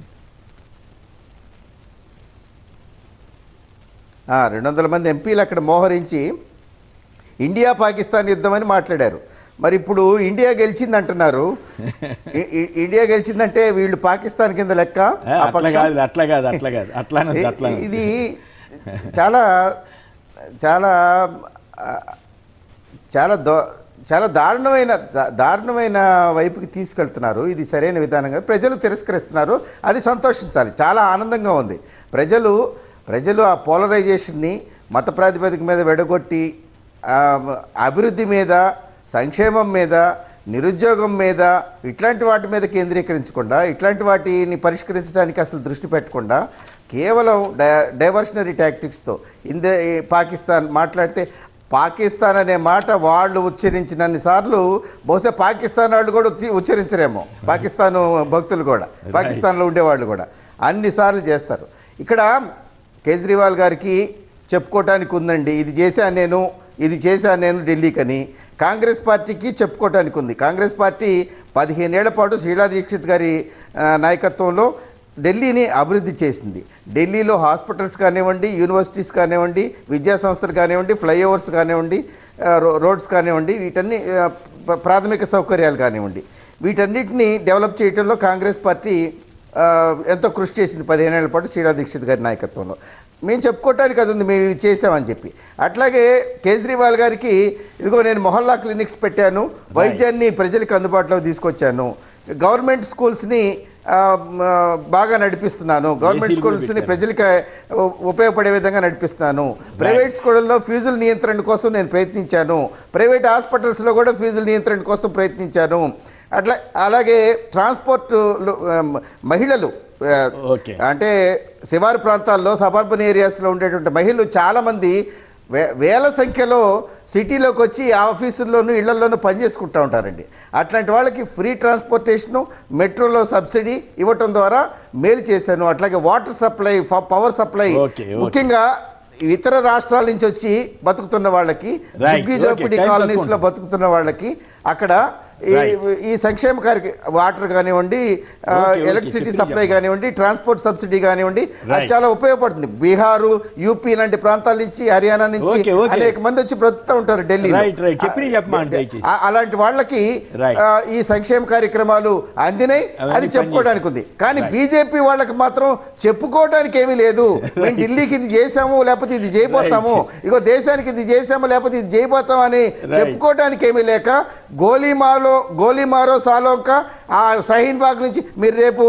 ఆ, రెండు వందల మంది ఎంపీలు అక్కడ మోహరించి ఇండియా పాకిస్తాన్ యుద్ధం అని మాట్లాడారు మరి ఇప్పుడు ఇండియా గెలిచింది అంటున్నారు ఇ- ఇ- ఇండియా గెలిచిందంటే వీళ్ళు పాకిస్తాన్ కింద లెక్క ఏ, ఆ అట్లా పక్షం? కాదు అట్లా కాదు అట్లా కాదు అట్లానే ఉంది, అట్లానే ఉంది. ఇది చాలా చాలా ఆ, చాలా దో చాలా దారుణమైన దా- దారుణమైన వైపుకి తీసుకెళ్తున్నారు ఇది సరైన విధానం కాదు ప్రజలు తిరస్కరిస్తున్నారు అది సంతోషించాలి చాలా ఆనందంగా ఉంది ప్రజలు ప్రజలు ఆ పోలరైజేషన్ని మత ప్రాతిపదిక మీద వెడగొట్టి ఆ, అభివృద్ధి మీద సంక్షేమం మీద నిరుద్యోగం మీద ఇట్లాంటి వాటి మీద కేంద్రీకరించకుండా ఇట్లాంటి వాటిని పరిష్కరించడానికి అసలు దృష్టి పెట్టకుండా కేవలం డై డైవర్షనరీ టాక్టిక్స్తో ఇందే ఈ పాకిస్తాన్ మాట్లాడితే పాకిస్తాన్ అనే మాట వాళ్ళు ఉచ్చరించినన్ని సార్లు బహుశా పాకిస్తాన్ వాళ్ళు కూడా ఉచ్చి- ఉచ్చరించరేమో పాకిస్తాన్ భక్తులు కూడా పాకిస్తాన్లో ఉండేవాళ్ళు కూడా అన్నిసార్లు చేస్తారు ఇక్కడ కేజ్రీవాల్ గారికి చెప్పుకోవటానికి ఉందండి ఇది చేశాను నేను ఇది చేశాను నేను ఢిల్లీకని కాంగ్రెస్ పార్టీకి చెప్పుకోవటానికి ఉంది కాంగ్రెస్ పార్టీ పదిహేనేళ్ల పాటు శ్రీలా దీక్షిత్ గారి ఆ, నాయకత్వంలో ఢిల్లీని అభివృద్ధి చేసింది ఢిల్లీలో హాస్పిటల్స్ కానివ్వండి యూనివర్సిటీస్ కానివ్వండి విద్యా సంస్థలు కానివ్వండి ఫ్లైఓవర్స్ కానివ్వండి ఆ, రో- రోడ్స్ కానివ్వండి వీటన్ని ఆ, ప్ర- ప్రాథమిక సౌకర్యాలు కానివ్వండి వీటన్నిటిని డెవలప్ చేయడంలో కాంగ్రెస్ పార్టీ ఆ, ఎంతో కృషి చేసింది పదిహేనేళ్ల పాటు శ్రీలా దీక్షిత్ గారి నాయకత్వంలో మేము చెప్పుకోవటానికి అది ఉంది మేము ఇది చేసామని చెప్పి అట్లాగే కేజ్రీవాల్ గారికి ఇదిగో నేను మొహల్లా క్లినిక్స్ పెట్టాను వైద్యాన్ని ప్రజలకు అందుబాటులోకి తీసుకొచ్చాను గవర్నమెంట్ స్కూల్స్ని ఆ, మ, బాగా నడిపిస్తున్నాను గవర్నమెంట్ ఏసీలు కూడా స్కూల్స్ని ప్రజలకు ఉ- ఉపయోగపడే విధంగా నడిపిస్తున్నాను ప్రైవేట్ స్కూళ్ళల్లో ఫీజుల నియంత్రణ కోసం నేను ప్రయత్నించాను ప్రైవేట్ హాస్పిటల్స్లో కూడా ఫీజుల నియంత్రణ కోసం ప్రయత్నించాను అట్లా అలాగే ట్రాన్స్పోర్ట్ మహిళలు ఆ, ఓకే. అంటే శివారు ప్రాంతాల్లో సబర్బన్ ఏరియాస్లో ఉండేటువంటి మహిళలు చాలామంది వే వేల సంఖ్యలో సిటీలోకి వచ్చి ఆఫీసుల్లోనూ ఇళ్లలోనూ పనిచేసుకుంటూ ఉంటారండి అట్లాంటి వాళ్ళకి ఫ్రీ ట్రాన్స్పోర్టేషను మెట్రోలో సబ్సిడీ ఇవ్వటం ద్వారా మేలు చేశాను అట్లాగే వాటర్ సప్లై ఫ- పవర్ సప్లై ఓకే, ఓకే. ముఖ్యంగా ఇతర రాష్ట్రాల నుంచి వచ్చి బతుకుతున్న వాళ్ళకి Right, jhuggi okay, jhopdi time colonies లో తక్కువ బతుకుతున్న వాళ్ళకి అక్కడ ఈ Right. ఈ సంక్షేమ కార్య వాటర్ కానివ్వండి ఆ, Okay, okay, ఎలక్ట్రిసిటీ చెప్పండి, సప్లై చెప్పండి. కానివ్వండి ట్రాన్స్పోర్ట్ సబ్సిడీ కానివ్వండి అది Right. చాలా ఉపయోగపడుతుంది బీహారు యూపీ లాంటి ప్రాంతాల నుంచి హర్యానా నుంచి Okay, okay. అనేక మంది వచ్చి బ్రతుకుతూ ఉంటారు ఢిల్లీ Right, right. చెప్పినవి చెప్పమా దయచేసి. అలాంటి వాళ్ళకి Right. ఆ, ఈ సంక్షేమ కార్యక్రమాలు అందినాయి అవన్నీ అది చెప్పుకోవడానికి ఉంది కానీ Right. బీజేపీ వాళ్ళకి మాత్రం చెప్పుకోవడానికి ఏమీ లేదు మేము ఢిల్లీకి ఇది చేసాము లేకపోతే ఇది చేయబోతాము ఇగో దేశానికి ఇది చేసాము లేకపోతే ఇది చేయబోతాం అని చెప్పుకోవడానికి ఏమీ లేక గోలీమాలో గోలీమారో సాలోక ఆ షహీన్ బాగ్ నుంచి మీరు రేపు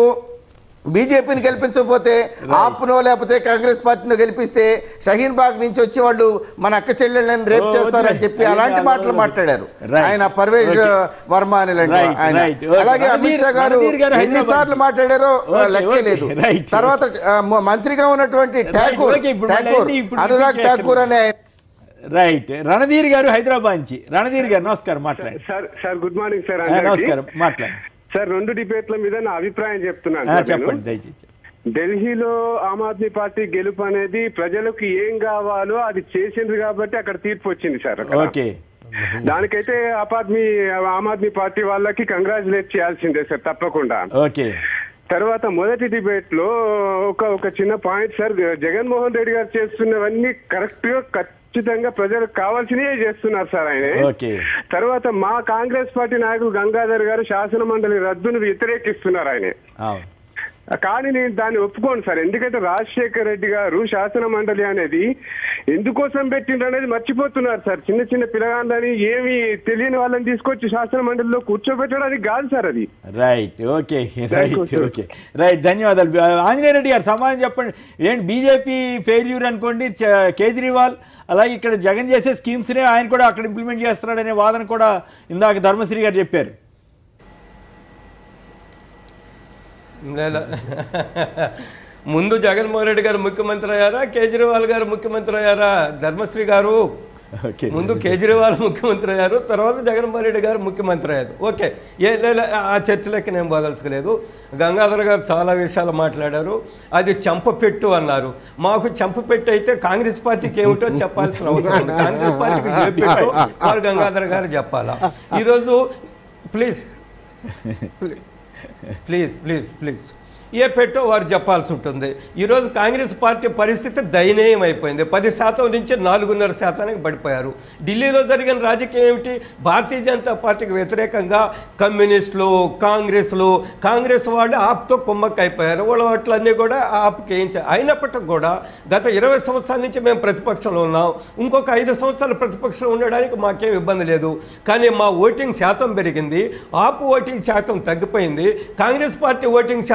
బీజేపీని గెలిపించకపోతే ఆప్నో లేకపోతే కాంగ్రెస్ పార్టీని గెలిపిస్తే షహీన్ బాగ్ నుంచి వచ్చి వాళ్ళు మన అక్క చెల్లెళ్ళని రేప్ ఓ, చేస్తారని వద్దులే. చెప్పి అది అలాంటి కాదు, మాటలు వద్దు. మాట్లాడారు Right. ఆయన పర్వేజ్ Okay. వర్మ అని లాంటి Right, ఆయన right. Okay. అలాగే అమిత్ రణధీర్- షా గారు రణధీర్ గారు ఎన్నిసార్లు హైదరాబాద్ మాట్లాడారో Okay, లెక్కే okay. లేదు Right. తర్వాత ఆ, మ- మంత్రిగా ఉన్నటువంటి ఠాకూర్ okay. ఇప్పుడు మళ్ళీ ఠాకూర్ అన్ని ఇప్పుడు అనురాగ్ repeat ఠాకూర్ అనే ఆయన రైట్ రణధీర్ గారు హైదరాబాద్ నుంచి రణధీర్ గారు నమస్కారం మాట్లాడండి sir sir good morning sir ఆ, అందరికీ. నమస్కారం మాట్లాడండి సార్ రెండు డిబేట్ల మీద నా అభిప్రాయం చెప్తున్నాను ఆ, సార్ నేను. చెప్పండి దయచేసి ఢిల్లీలో ఆమ్ ఆద్మీ పార్టీ గెలుపు అనేది ప్రజలకు ఏం కావాలో అది చేసింది కాబట్టి అక్కడ తీర్పు వచ్చింది సార్ అక్కడ. ఓకే దానికైతే ఆప్ ఆద్మీ ఆమ్ ఆద్మీ పార్టీ వాళ్ళకి కంగ్రాచులేట్ చేయాల్సిందే సార్ తప్పకుండా ఓకే తర్వాత మొదటి డిబేట్ లో ఒక ఒక చిన్న పాయింట్ సార్ జగన్మోహన్ రెడ్డి గారు చేస్తున్నవన్నీ కరెక్ట్ గా ఖచ్చితంగా ప్రజలకు కావాల్సినవే చేస్తున్నారు సార్ ఆయన ఓకే తర్వాత మా కాంగ్రెస్ పార్టీ నాయకులు గంగాధర్ గారు శాసన మండలి రద్దును వ్యతిరేకిస్తున్నారు ఆయన అవును కానీ నేను దాన్ని ఒప్పుకోను సార్ ఎందుకంటే రాజశేఖర్ రెడ్డి గారు శాసన మండలి అనేది ఎందుకోసం పెట్టిండ్రు అనేది మర్చిపోతున్నారు సార్ చిన్న చిన్న పిల్లగాళ్ళని ఏమి తెలియని వాళ్ళని తీసుకొచ్చి శాసన మండలిలో కూర్చోబెట్టడానికి కాదు సార్ అది right okay you, right sir. Okay right ధన్యవాదాలు ఆంజనేయ రెడ్డి గారు సమాధానం చెప్పండి ఏంటి బీజేపీ ఫెయిల్యూర్ అనుకోండి చ- కేజ్రీవాల్ అలాగే ఇక్కడ జగన్ చేసే స్కీమ్స్నే ఆయన కూడా అక్కడ ఇంప్లిమెంట్ చేస్తున్నాడనే వాదన కూడా ఇందాక ధర్మశ్రీ గారు చెప్పారు లేదా ముందు జగన్మోహన్ రెడ్డి గారు ముఖ్యమంత్రి అయ్యారా కేజ్రీవాల్ గారు ముఖ్యమంత్రి అయ్యారా ధర్మశ్రీ గారు ఓకే ముందు కేజ్రీవాల్ ముఖ్యమంత్రి అయ్యారు తర్వాత జగన్మోహన్ రెడ్డి గారు ముఖ్యమంత్రి అయ్యారు ఓకే ఏ లే- ఆ చర్చలకి నేను పోదలుచుకోలేదు గంగాధర్ గారు చాలా విషయాలు మాట్లాడారు అది చంపపెట్టు అన్నారు మాకు చంపపెట్టు అయితే కాంగ్రెస్ పార్టీకి ఏమిటో చెప్పాల్సిన అవసరం ఉంది కాంగ్రెస్ పార్టీకి ఏ పెట్టో వారు గంగాధర్ గారు చెప్పాలా ఈరోజు ప్లీజ్ ప్లీజ్ ప్లీజ్ ప్లీజ్ ఏ పెట్టో వారు చెప్పాల్సి ఉంటుంది ఈరోజు కాంగ్రెస్ పార్టీ పరిస్థితి దయనీయం అయిపోయింది పది శాతం నుంచి నాలుగున్నర శాతానికి పడిపోయారు ఢిల్లీలో జరిగిన రాజకీయం ఏమిటి భారతీయ జనతా పార్టీకి వ్యతిరేకంగా కమ్యూనిస్టులు కాంగ్రెస్లు కాంగ్రెస్ వాళ్ళు ఆప్తో కుమ్మక్క అయిపోయారు వాళ్ళ ఓట్లన్నీ కూడా ఆప్కి వేయించారు అయినప్పటికీ కూడా గత ఇరవై సంవత్సరాల నుంచి మేము ప్రతిపక్షంలో ఉన్నాం ఇంకొక ఐదు సంవత్సరాలు ప్రతిపక్షంలో ఉండడానికి మాకేం ఇబ్బంది లేదు కానీ మా ఓటింగ్ శాతం పెరిగింది ఆపు ఓటింగ్ శాతం తగ్గిపోయింది కాంగ్రెస్ పార్టీ ఓటింగ్ శాతం సగం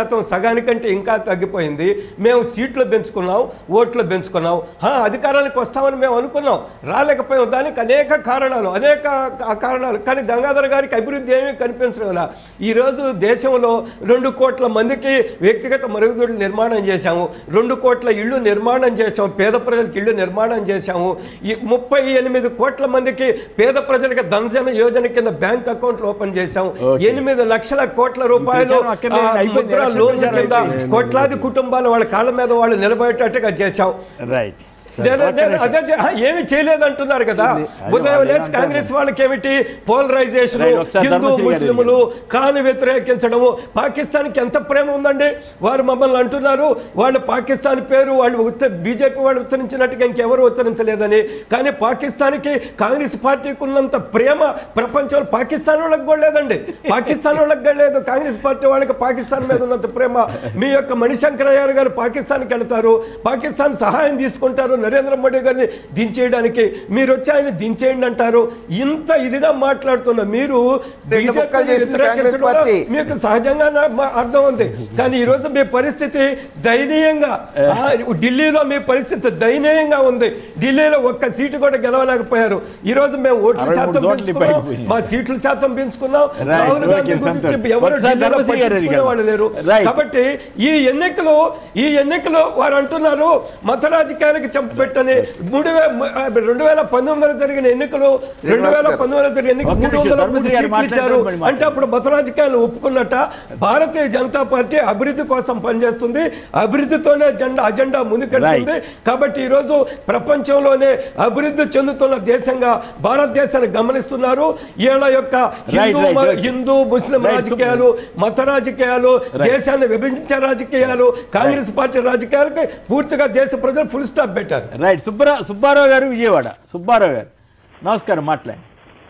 సగానికంటే ఇంకా తగ్గిపోయింది మేము సీట్లు పెంచుకున్నాం ఓట్లు పెంచుకున్నాం హా, అధికారానికి వస్తామని మేము అనుకున్నాం రాలేకపోయాం దానికి అనేక కారణాలు అనేక కా- కారణాలు కానీ గంగాధర్ గారికి అభివృద్ధి ఏమీ కనిపించడం ఇలా ఈరోజు దేశంలో రెండు కోట్ల మందికి వ్యక్తిగత మరుగుదొడ్లు నిర్మాణం చేశాము రెండు కోట్ల ఇళ్ళు నిర్మాణం చేశాము పేద ప్రజలకు ఇళ్ళు నిర్మాణం చేశాము ఈ ముప్పై ఎనిమిది కోట్ల మందికి పేద ప్రజలకు ధనజన యోజన కింద బ్యాంక్ అకౌంట్లు ఓపెన్ చేశాం Okay. ఎనిమిది లక్షల కోట్ల రూపాయలు ప్రచారం అక్కర్లేదు, ఆ, అయిపోయింది. ముద్ర ఎలక్షన్ లోన్ల ప్రచారం కింద అయిపోయింది. కోట్లాది కుటుంబాలు వాళ్ళ కాళ్ళ మీద వాళ్ళు నిలబడేటట్టుగా చేశాం రైట్ నేను- నేను అదే చే- ఆ, ఏమి చేయలేదంటున్నారు కదా ఉదయం లేచి కాంగ్రెస్ వాళ్ళకి ఏమిటి పోలరైజేషన్ Right, ఒకసారి హిందూ ధర్మశ్రీ గారు ముస్లింలు కాను వ్యతిరేకించడము పాకిస్తాన్కి ఎంత ప్రేమ ఉందండి వారు మమ్మల్ని అంటున్నారు వాళ్ళు పాకిస్తాన్ పేరు వాళ్ళు ఉత్త బీజేపీ వాళ్ళు ఉత్తరించినట్టుగా ఇంకెవరు ఉత్తరించలేదని కానీ పాకిస్తాన్కి కాంగ్రెస్ పార్టీకి ఉన్నంత ప్రేమ ప్రపంచంలో పాకిస్తాన్ వాళ్ళకి కూడా లేదండి పాకిస్తాన్ వాళ్ళకి కూడా లేదు కాంగ్రెస్ పార్టీ వాళ్ళకి పాకిస్తాన్ మీద ఉన్నంత ప్రేమ మీ యొక్క మణిశంకరయ్య గారు పాకిస్తాన్కి వెళ్తారు పాకిస్తాన్ సహాయం తీసుకుంటారు నరేంద్ర మోడీ గారిని దించేయడానికి మీరు వచ్చి ఆయన దించేయండి అంటారు ఇంత ఇదిగా మాట్లాడుతున్న మీరు రెండు ముక్కలు బీజేపీని చేసింది కాంగ్రెస్ వ్యతిరేకించడంలో పార్టీ. మీకు సహజంగా నా- మా అర్థం ఉంది కానీ ఈ రోజు మీ పరిస్థితి దయనీయంగా ఆ, ఢిల్లీలో మీ పరిస్థితి దయనీయంగా ఉంది ఢిల్లీలో ఒక్క సీటు కూడా గెలవలేకపోయారు ఈ రోజు మేము ఓట్ల అరవై మూడు శాతం చోట్ల పెంచుకున్నాం బయటపోయింది. మా సీట్ల శాతం పెంచుకున్నాం Right, రాహుల్ గాంధీ okay, గురించి సంతోష్. ఎవరు ఒకసారి ఢిల్లీలో ధర్మశ్రీ గారు పట్టించుకునే అడిగారు. వాళ్ళు లేరు Right. కాబట్టి ఈ ఎన్నికలు ఈ ఎన్నికలు వారు అంటున్నారు మత రాజకీయాలకు చంపెట్టని మూడు వే రెండు వేల పంతొమ్మిదిలో జరిగిన ఎన్నికలు రెండు వేల గారు. పంతొమ్మిదిలో జరిగిన ఎన్నికలు ఒక్క మూడు నిమిషం, వందల మూడు ధర్మశ్రీ గారు సీట్లు ఇచ్చారు మాట్లాడతారు, మరి అంటే అప్పుడు మత రాజకీయాలు ఒప్పుకున్నట్ట భారతీయ జనతా పార్టీ అభివృద్ధి కోసం పనిచేస్తుంది అభివృద్ధితోనే జెండా అజెండా ముందుకెళ్తుంది కాబట్టి ఈ రోజు ప్రపంచంలోనే అభివృద్ధి చెందుతున్న దేశంగా భారతదేశాన్ని గమనిస్తున్నారు ఈయన యొక్క Right, హిందూ right, మ- right. హిందూ ముస్లిం Right, రాజకీయాలు మత రాజకీయాలు Right. దేశాన్ని విభజించే రాజకీయాలు కాంగ్రెస్ పార్టీ రాజకీయాలకి పూర్తిగా దేశ ప్రజలు ఫుల్ స్టాప్ పెట్టారు రైట్ సుబ్బరా సుబ్బారావు గారు విజయవాడ సుబ్బారావు గారు నమస్కారం మాట్లాడండి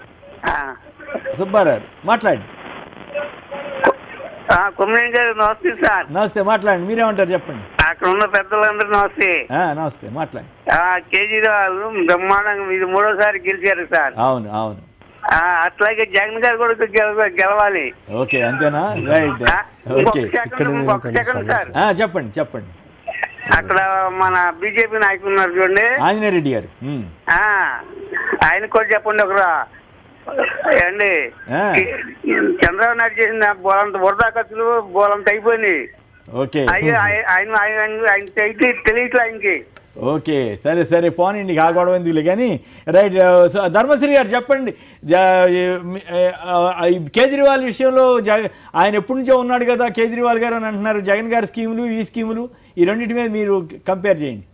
సుబ్బారావు గారు మాట్లాడండి కుమ్మేం గారు నమస్తే సార్ నమస్తే మాట్లాడండి మీరేమంటారు చెప్పండి అక్కడ ఉన్న పెద్దలందరూ నమస్తే ఆ, నమస్తే మాట్లాడండి ఆ, కేజ్రీవాల్ బ్రహ్మాండంగా ఇది మూడోసారి గెలిచారు సార్ అవును అవును ఆ, అట్లాగే జగన్ గారు కూడా గెల- గెలవాలి ఓకే అంతేనా రైట్ ఆ, ఓకే ఇంకొక సెకండ్ ఇంకొక సెకండ్ సార్ ఆ, చెప్పండి చెప్పండి అక్కడ మన బీజేపీ నాయకులు ఉన్నారు చూడండి ఆంజనేయ రెడ్డి గారు ఉమ్. ఆ, ఆయన కూడా చెప్పండి ఒకరా ఏమండి ఆ. చంద్రబాబు నాయుడు చేసిన బోలంత వరదా ఖర్చులు బోలంత అయిపోయినాయి ఓకే అయ్యో ఆయన ఆయన ఆయన ఆయన తెలియట్లే ఆయనకి ఓకే సరే సరే పోనండి ఆ గొడవ ఎందుకులే కానీ రైట్ సో ధర్మశ్రీ గారు చెప్పండి జ- ఈ- మీ- ఆ, ఈ కేజ్రీవాల్ విషయంలో జగ ఆయన ఎప్పటి నుంచో ఉన్నాడు కదా కేజ్రీవాల్ గారు అని అంటున్నారు జగన్ గారి స్కీములు ఈ స్కీములు ఈ రెండింటి మీద మీరు కంపేర్ చేయండి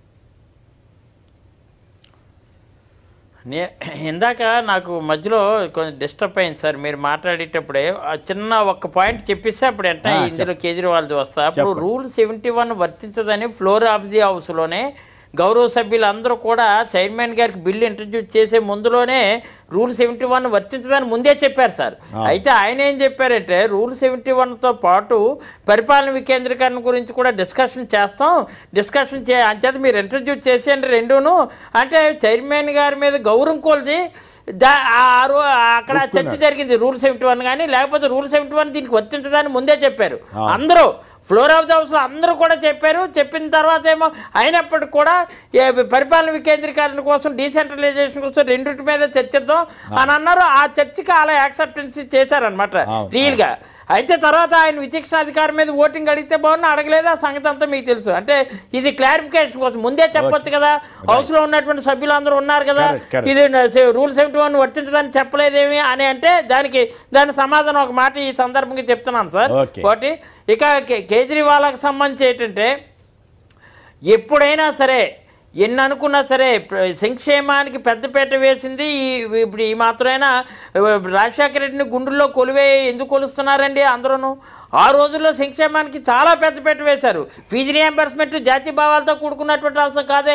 నే ఇందాక నాకు మధ్యలో కొంచెం డిస్టర్బ్ అయింది సార్ మీరు మాట్లాడేటప్పుడే ఆ చిన్న ఒక్క పాయింట్ చెప్పేస్తే అప్పుడు వెంటనే ఆ, ఇందులో కేజ్రీవాల్ది వస్తా అప్పుడు చెప్పండి. రూల్ సెవెంటీ వన్ వర్తించదని ఫ్లోర్ ఆఫ్ ది హౌస్లోనే గౌరవ సభ్యులందరూ కూడా చైర్మన్ గారికి బిల్లు ఇంట్రడ్యూస్ చేసే ముందులోనే రూల్ సెవెంటీ వన్ వర్తించదని ముందే చెప్పారు సార్ అయితే ఆయన ఏం చెప్పారంటే రూల్ సెవెంటీ వన్తో పాటు పరిపాలన వికేంద్రీకరణ గురించి కూడా డిస్కషన్ చేస్తాం డిస్కషన్ చే అంచేత మీరు ఇంట్రడ్యూస్ చేసేయండి రెండును అంటే చైర్మన్ గారి మీద గౌరవం కోల్ది దా ఆ రో- అక్కడ చర్చ జరిగింది రూల్ సెవెంటీ వన్ కానీ లేకపోతే రూల్ సెవెంటీ వన్ దీనికి వర్తించదని ముందే చెప్పారు అందరూ ఫ్లోర్ ఆఫ్ ద హౌస్లో అందరూ కూడా చెప్పారు చెప్పిన తర్వాత ఏమో అయినప్పటికీ కూడా ఏ పరిపాలన వికేంద్రీకరణ కోసం డీసెంట్రలైజేషన్ కోసం రెండింటి మీద చర్చిద్దాం అని అన్నారు ఆ చర్చకి అలా యాక్సెప్టెన్స్ చేశారనమాట అవును. రియల్గా అయితే తర్వాత ఆయన విచక్షణ అధికారం మీద ఓటింగ్ అడిగితే బాగున్నా అడగలేదు ఆ సంగతి అంతా మీకు తెలుసు అంటే ఇది క్లారిఫికేషన్ కోసం ముందే చెప్పొచ్చు కదా హౌస్ లో ఉన్నటువంటి సభ్యులందరూ ఉన్నారు కదా Correct, correct. ఇది రూల్ సెవెంటీ వన్ వర్తించదని చెప్పలేదేమి అని అంటే దానికి దాని సమాధానం ఒక మాట ఈ సందర్భంగా చెప్తున్నాను సార్ Okay. ఒకటి ఇక కే- కేజ్రీవాల్కి సంబంధించి ఏంటంటే ఎప్పుడైనా సరే ఎన్ని అనుకున్నా సరే ప్ర- సంక్షేమానికి పెద్దపీట వేసింది ఈ- ఇప్పుడు ఈ మాత్రమైనా రాజశేఖర రెడ్డిని గుండెల్లో కొలివే ఎందుకు కొలుస్తున్నారండి అందరూను ఆ రోజుల్లో సంక్షేమానికి చాలా పెద్దపీట వేశారు ఫీజు రియంబర్స్మెంట్ జాతీయ భావాలతో కూడుకున్నటువంటి అంశం కాదే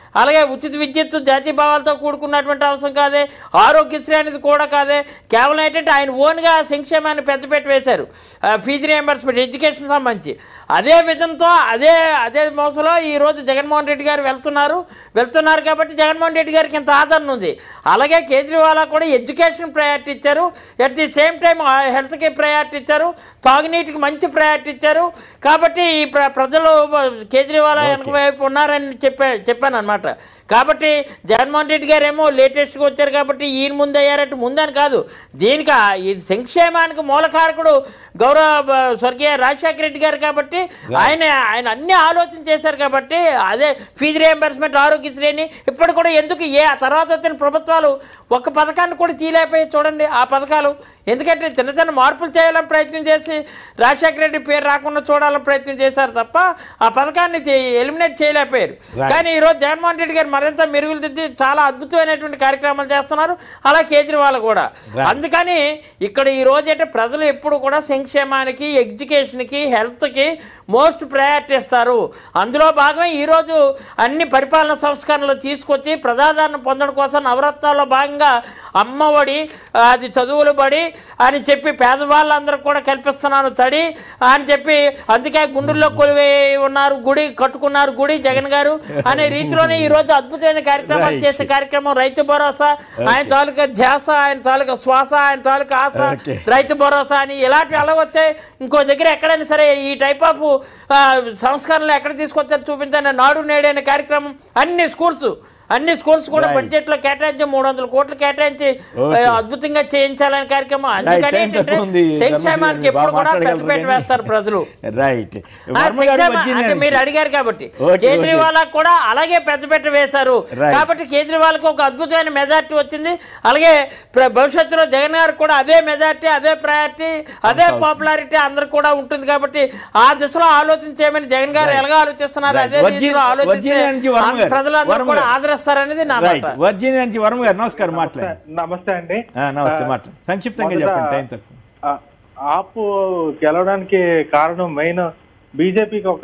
అలాగే ఉచిత విద్యుత్ జాతీయ భావాలతో కూడుకున్నటువంటి అవసరం కాదే ఆరోగ్యశ్రీ అనేది కూడా కాదే కేవలం ఏంటంటే ఆయన ఓన్గా సంక్షేమాన్ని పెద్దపెట్టి వేశారు ఆ, ఫీజు రియంబర్స్మెంట్ ఎడ్యుకేషన్ సంబంధించి అదే విధంతో అదే అదే మోసలో ఈరోజు జగన్మోహన్ రెడ్డి గారు వెళ్తున్నారు వెళ్తున్నారు కాబట్టి జగన్మోహన్ రెడ్డి గారికి ఇంత ఆదరణ ఉంది అలాగే కేజ్రీవాల్ కూడా ఎడ్యుకేషన్ ప్రయారిటీ ఇచ్చారు అట్ ది సేమ్ టైం హెల్త్కి ప్రయారిటీ ఇచ్చారు తాగునీటికి మంచి ప్రయారిటీ ఇచ్చారు కాబట్టి ఈ ప్ర ప్రజలు కేజ్రీవాల్ వెనక వైపు ఉన్నారని చెప్పా చెప్పాను అనమాట కాబట్టి జగన్మోహన్ రెడ్డి గారు ఏమో లేటెస్ట్గా వచ్చారు కాబట్టి ఈయన ముందు అయ్యారంటే ముందని కాదు దీనికి ఆ- ఈ సంక్షేమానికి మూలకారకుడు గౌరవ బ- స్వర్గీయ రాజశేఖర రెడ్డి గారు కాబట్టి ఆయన ఆయన అన్ని ఆలోచన చేశారు కాబట్టి అదే ఫీజు రియంబర్స్మెంట్ ఆరోగ్యశ్రేణి ఇప్పుడు కూడా ఎందుకు ఏ ఆ తర్వాత వచ్చిన ప్రభుత్వాలు ఒక్క పథకాన్ని కూడా తీలేకపోయి చూడండి ఆ పథకాలు ఎందుకంటే చిన్న చిన్న మార్పులు చేయాలని ప్రయత్నం చేసి రాజశేఖర రెడ్డి పేరు రాకుండా చూడాలని ప్రయత్నం చేశారు తప్ప ఆ పథకాన్ని ఎలిమినేట్ చేయలేకపోయారు కానీ ఈరోజు జగన్మోహన్ రెడ్డి గారు మరింత మెరుగులు దిద్ది చాలా అద్భుతమైనటువంటి కార్యక్రమాలు చేస్తున్నారు అలా కేజ్రీవాల్ కూడా అందుకని ఇక్కడ ఈ రోజు అంటే ప్రజలు ఎప్పుడు కూడా సంక్షేమానికి ఎడ్యుకేషన్కి హెల్త్కి మోస్ట్ ప్రయారిటీ ఇస్తారు అందులో భాగమే ఈరోజు అన్ని పరిపాలన సంస్కరణలు తీసుకొచ్చి ప్రజాదరణ పొందడం కోసం నవరత్నాల్లో భాగంగా అమ్మఒడి ఆ, అది చదువులు బడి అని చెప్పి పేదవాళ్ళందరూ కూడా కల్పిస్తున్నాను తడి అని చెప్పి అందుకే గుండెల్లో కొలివే ఉన్నారు గుడి కట్టుకున్నారు గుడి జగన్ గారు అనే రీతిలోనే ఈ రోజు అద్భుతమైన కార్యక్రమాలు Right. చేసే కార్యక్రమం రైతు భరోసా ఆయన తాలూకా ధ్యాస ఆయన తాలూకా శ్వాస ఆయన తాలూకా ఆశ Okay. రైతు భరోసా అని ఇలాంటివి ఎలా వచ్చాయి ఇంకో దగ్గర ఎక్కడైనా సరే ఈ టైప్ ఆఫ్ సంస్కరణలు ఎక్కడ తీసుకొచ్చారు చూపించండి నాడు నేడు అనే కార్యక్రమం అన్ని స్కూల్స్ అన్ని స్కూల్స్ కూడా Right. బడ్జెట్ లో కేటాయించి మూడు వందల కోట్లు కేటాయించి Okay. ఆ, అద్భుతంగా చేయించాలనే కార్యక్రమం అందుకని time ఏంటంటే తక్కువ ఉంది. సంక్షేమానికి ధర్మశ్రీ ఎప్పుడు గారు కూడా మాట్లాడగలరు పెద్దపేట కానీ. వేస్తారు ప్రజలు రైట్ ఆ, వర్మ గారు సంక్షేమ- వచ్చింది అంటే మీరు అడిగారు కాబట్టి ఓకే, కేజ్రీవాల్ కూడా అలాగే పెద్దపెట్ట వేశారు Right. కాబట్టి కేజ్రీవాల్ కు ఒక అద్భుతమైన మెజార్టీ వచ్చింది అలాగే ప్ర- భవిష్యత్తులో జగన్ గారు కూడా అదే మెజార్టీ అదే ప్రయారిటీ అదే పాపులారిటీ అందరికి కూడా ఉంటుంది కాబట్టి ఆ దిశలో ఆలోచన చేయమని జగన్ గారు ఎలాగో ఆలోచిస్తున్నారు Right. అదే వర్జీని- దిశలో ఆలోచిస్తే వర్జీనియా నుంచి వర్మ గారు. ప్రజలందరూ వర్మ కూడా గారు. ఆదరిస్తారనేది నా రైట్ మాట వర్జీనియా నుంచి వర్మ గారు నమస్కారం మాట్లాడండి నమస్తే అండి ఆ, నమస్తే ఆ, మాట్లాడు సంక్షిప్తంగా మొదట, చెప్పండి టైం తక్కువ ఆ, ఆపు గెలవడానికి కారణం మెయిన్ బీజేపీకి ఒక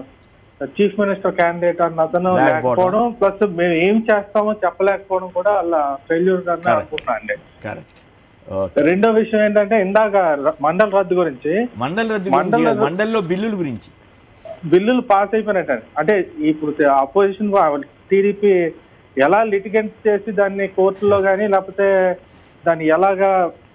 చీఫ్ మినిస్టర్ క్యాండిడేట్ అన్న అతను లేకపోవడం. లేకపోవడం ప్లస్ మేము ఏం చేస్తామో చెప్పలేకపోవడం కూడా అలా ఫెయిల్యూర్ అని Correct. అనుకుంటున్నా అండి కరెక్ట్ ఓకే రెండో విషయం ఏంటంటే ఇందాక ర- మండల రద్దు గురించి మండల రద్దు గురించి మండల కాదు, రద్దు- మండల్లో బిల్లుల గురించి బిల్లులు పాస్ అయిపోయినట్టు అంటే ఇప్పుడు అపోజిషన్ టీడీపీ ఎలా లిటిగెంట్ చేసి దాన్ని కోర్టులో కానీ లేకపోతే దాన్ని ఎలాగా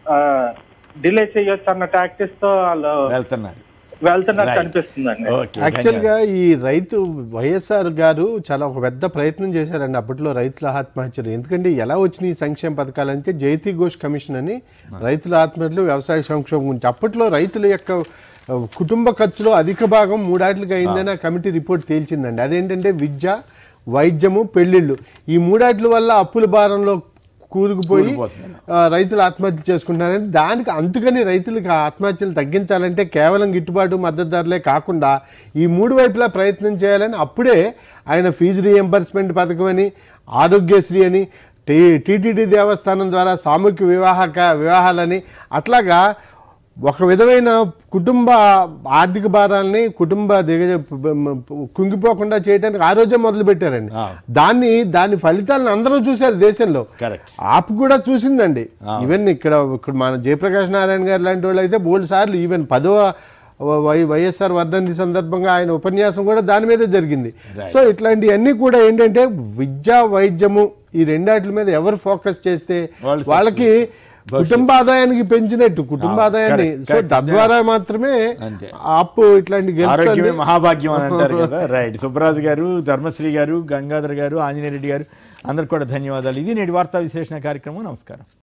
డిలే చేయొచ్చు అన్న టాక్టిక్స్ తో వాళ్ళు వెళ్తున్నారు వెళ్తున్నట్టు Right. అనిపిస్తుందండి ఓకే యాక్చువల్ గా ఈ రైతు వైఎస్ఆర్ గారు చాలా ఒక పెద్ద ప్రయత్నం చేశారండి అప్పట్లో రైతుల ఆత్మహత్యలు ఎందుకంటే ఎలా వచ్చినాయి ఈ సంక్షేమ పథకాలు అంటే జైతి ఘోష్ కమిషన్ అని రైతుల ఆత్మహత్యలు వ్యవసాయ సంక్షేమం గురించి అప్పట్లో రైతుల యొక్క ఆ, కుటుంబ ఖర్చులో అధిక భాగం మూడాట్లుగా అయిందని ఆ కమిటీ రిపోర్ట్ తేల్చిందండి అదేంటంటే విద్య వైద్యము పెళ్లిళ్ళు ఈ మూడాట్ల వల్ల అప్పుల భారంలో కూరుకుపోయి కూరుకుపోతున్నారు. ఆ, రైతులు ఆత్మహత్య చేసుకుంటున్నారని దానికి అందుకని రైతులకు ఆ ఆత్మహత్యలు తగ్గించాలంటే కేవలం గిట్టుబాటు మద్దతు ధరలే కాకుండా ఈ మూడు వైపులా ప్రయత్నం చేయాలని అప్పుడే ఆయన ఫీజు రియంబర్స్మెంట్ పథకం అని ఆరోగ్యశ్రీ అని టీ టీటీడీ దేవస్థానం ద్వారా సామూహిక వివాహక వివాహాలని అట్లాగా ఒక విధమైన కుటుంబ ఆర్థిక భారాల్ని కుటుంబ దిగ కుంగిపోకుండా చేయడానికి ఆ రోజే మొదలు పెట్టారండి ఆ. దాన్ని దాని ఫలితాలను అందరూ చూశారు దేశంలో Correct. ఆపు కూడా చూసిందండి ఈవెన్ ఇక్కడ ఇక్కడ మన జయప్రకాష్ నారాయణ గారు లాంటి వాళ్ళు అయితే బోల్డ్ సార్లు ఈవెన్ పదవ వై వైఎస్ఆర్ వర్ధంతి సందర్భంగా ఆయన ఉపన్యాసం కూడా దాని మీద జరిగింది సో ఇట్లాంటివన్నీ కూడా ఏంటంటే విద్య వైద్యము ఈ రెండాట్ల మీద ఎవరు ఫోకస్ చేస్తే వాళ్ళు వాళ్ళకి కుటుంబ ఆదాయానికి పెంచినట్టు కుటుంబ ఆ, ఆదాయాన్ని correct, సో correct. తద్వారా మాత్రమే అంతే. అప్పు ఇట్లాంటి ఆరోగ్యమే గెలుస్తుంది మహాభాగ్యం అని అంటారు కదా రైట్ సుబ్బరాజు గారు ధర్మశ్రీ గారు గంగాధర్ గారు ఆంజనేయ రెడ్డి గారు అందరికి కూడా ధన్యవాదాలు ఇది నేటి వార్తా విశ్లేషణ కార్యక్రమం నమస్కారం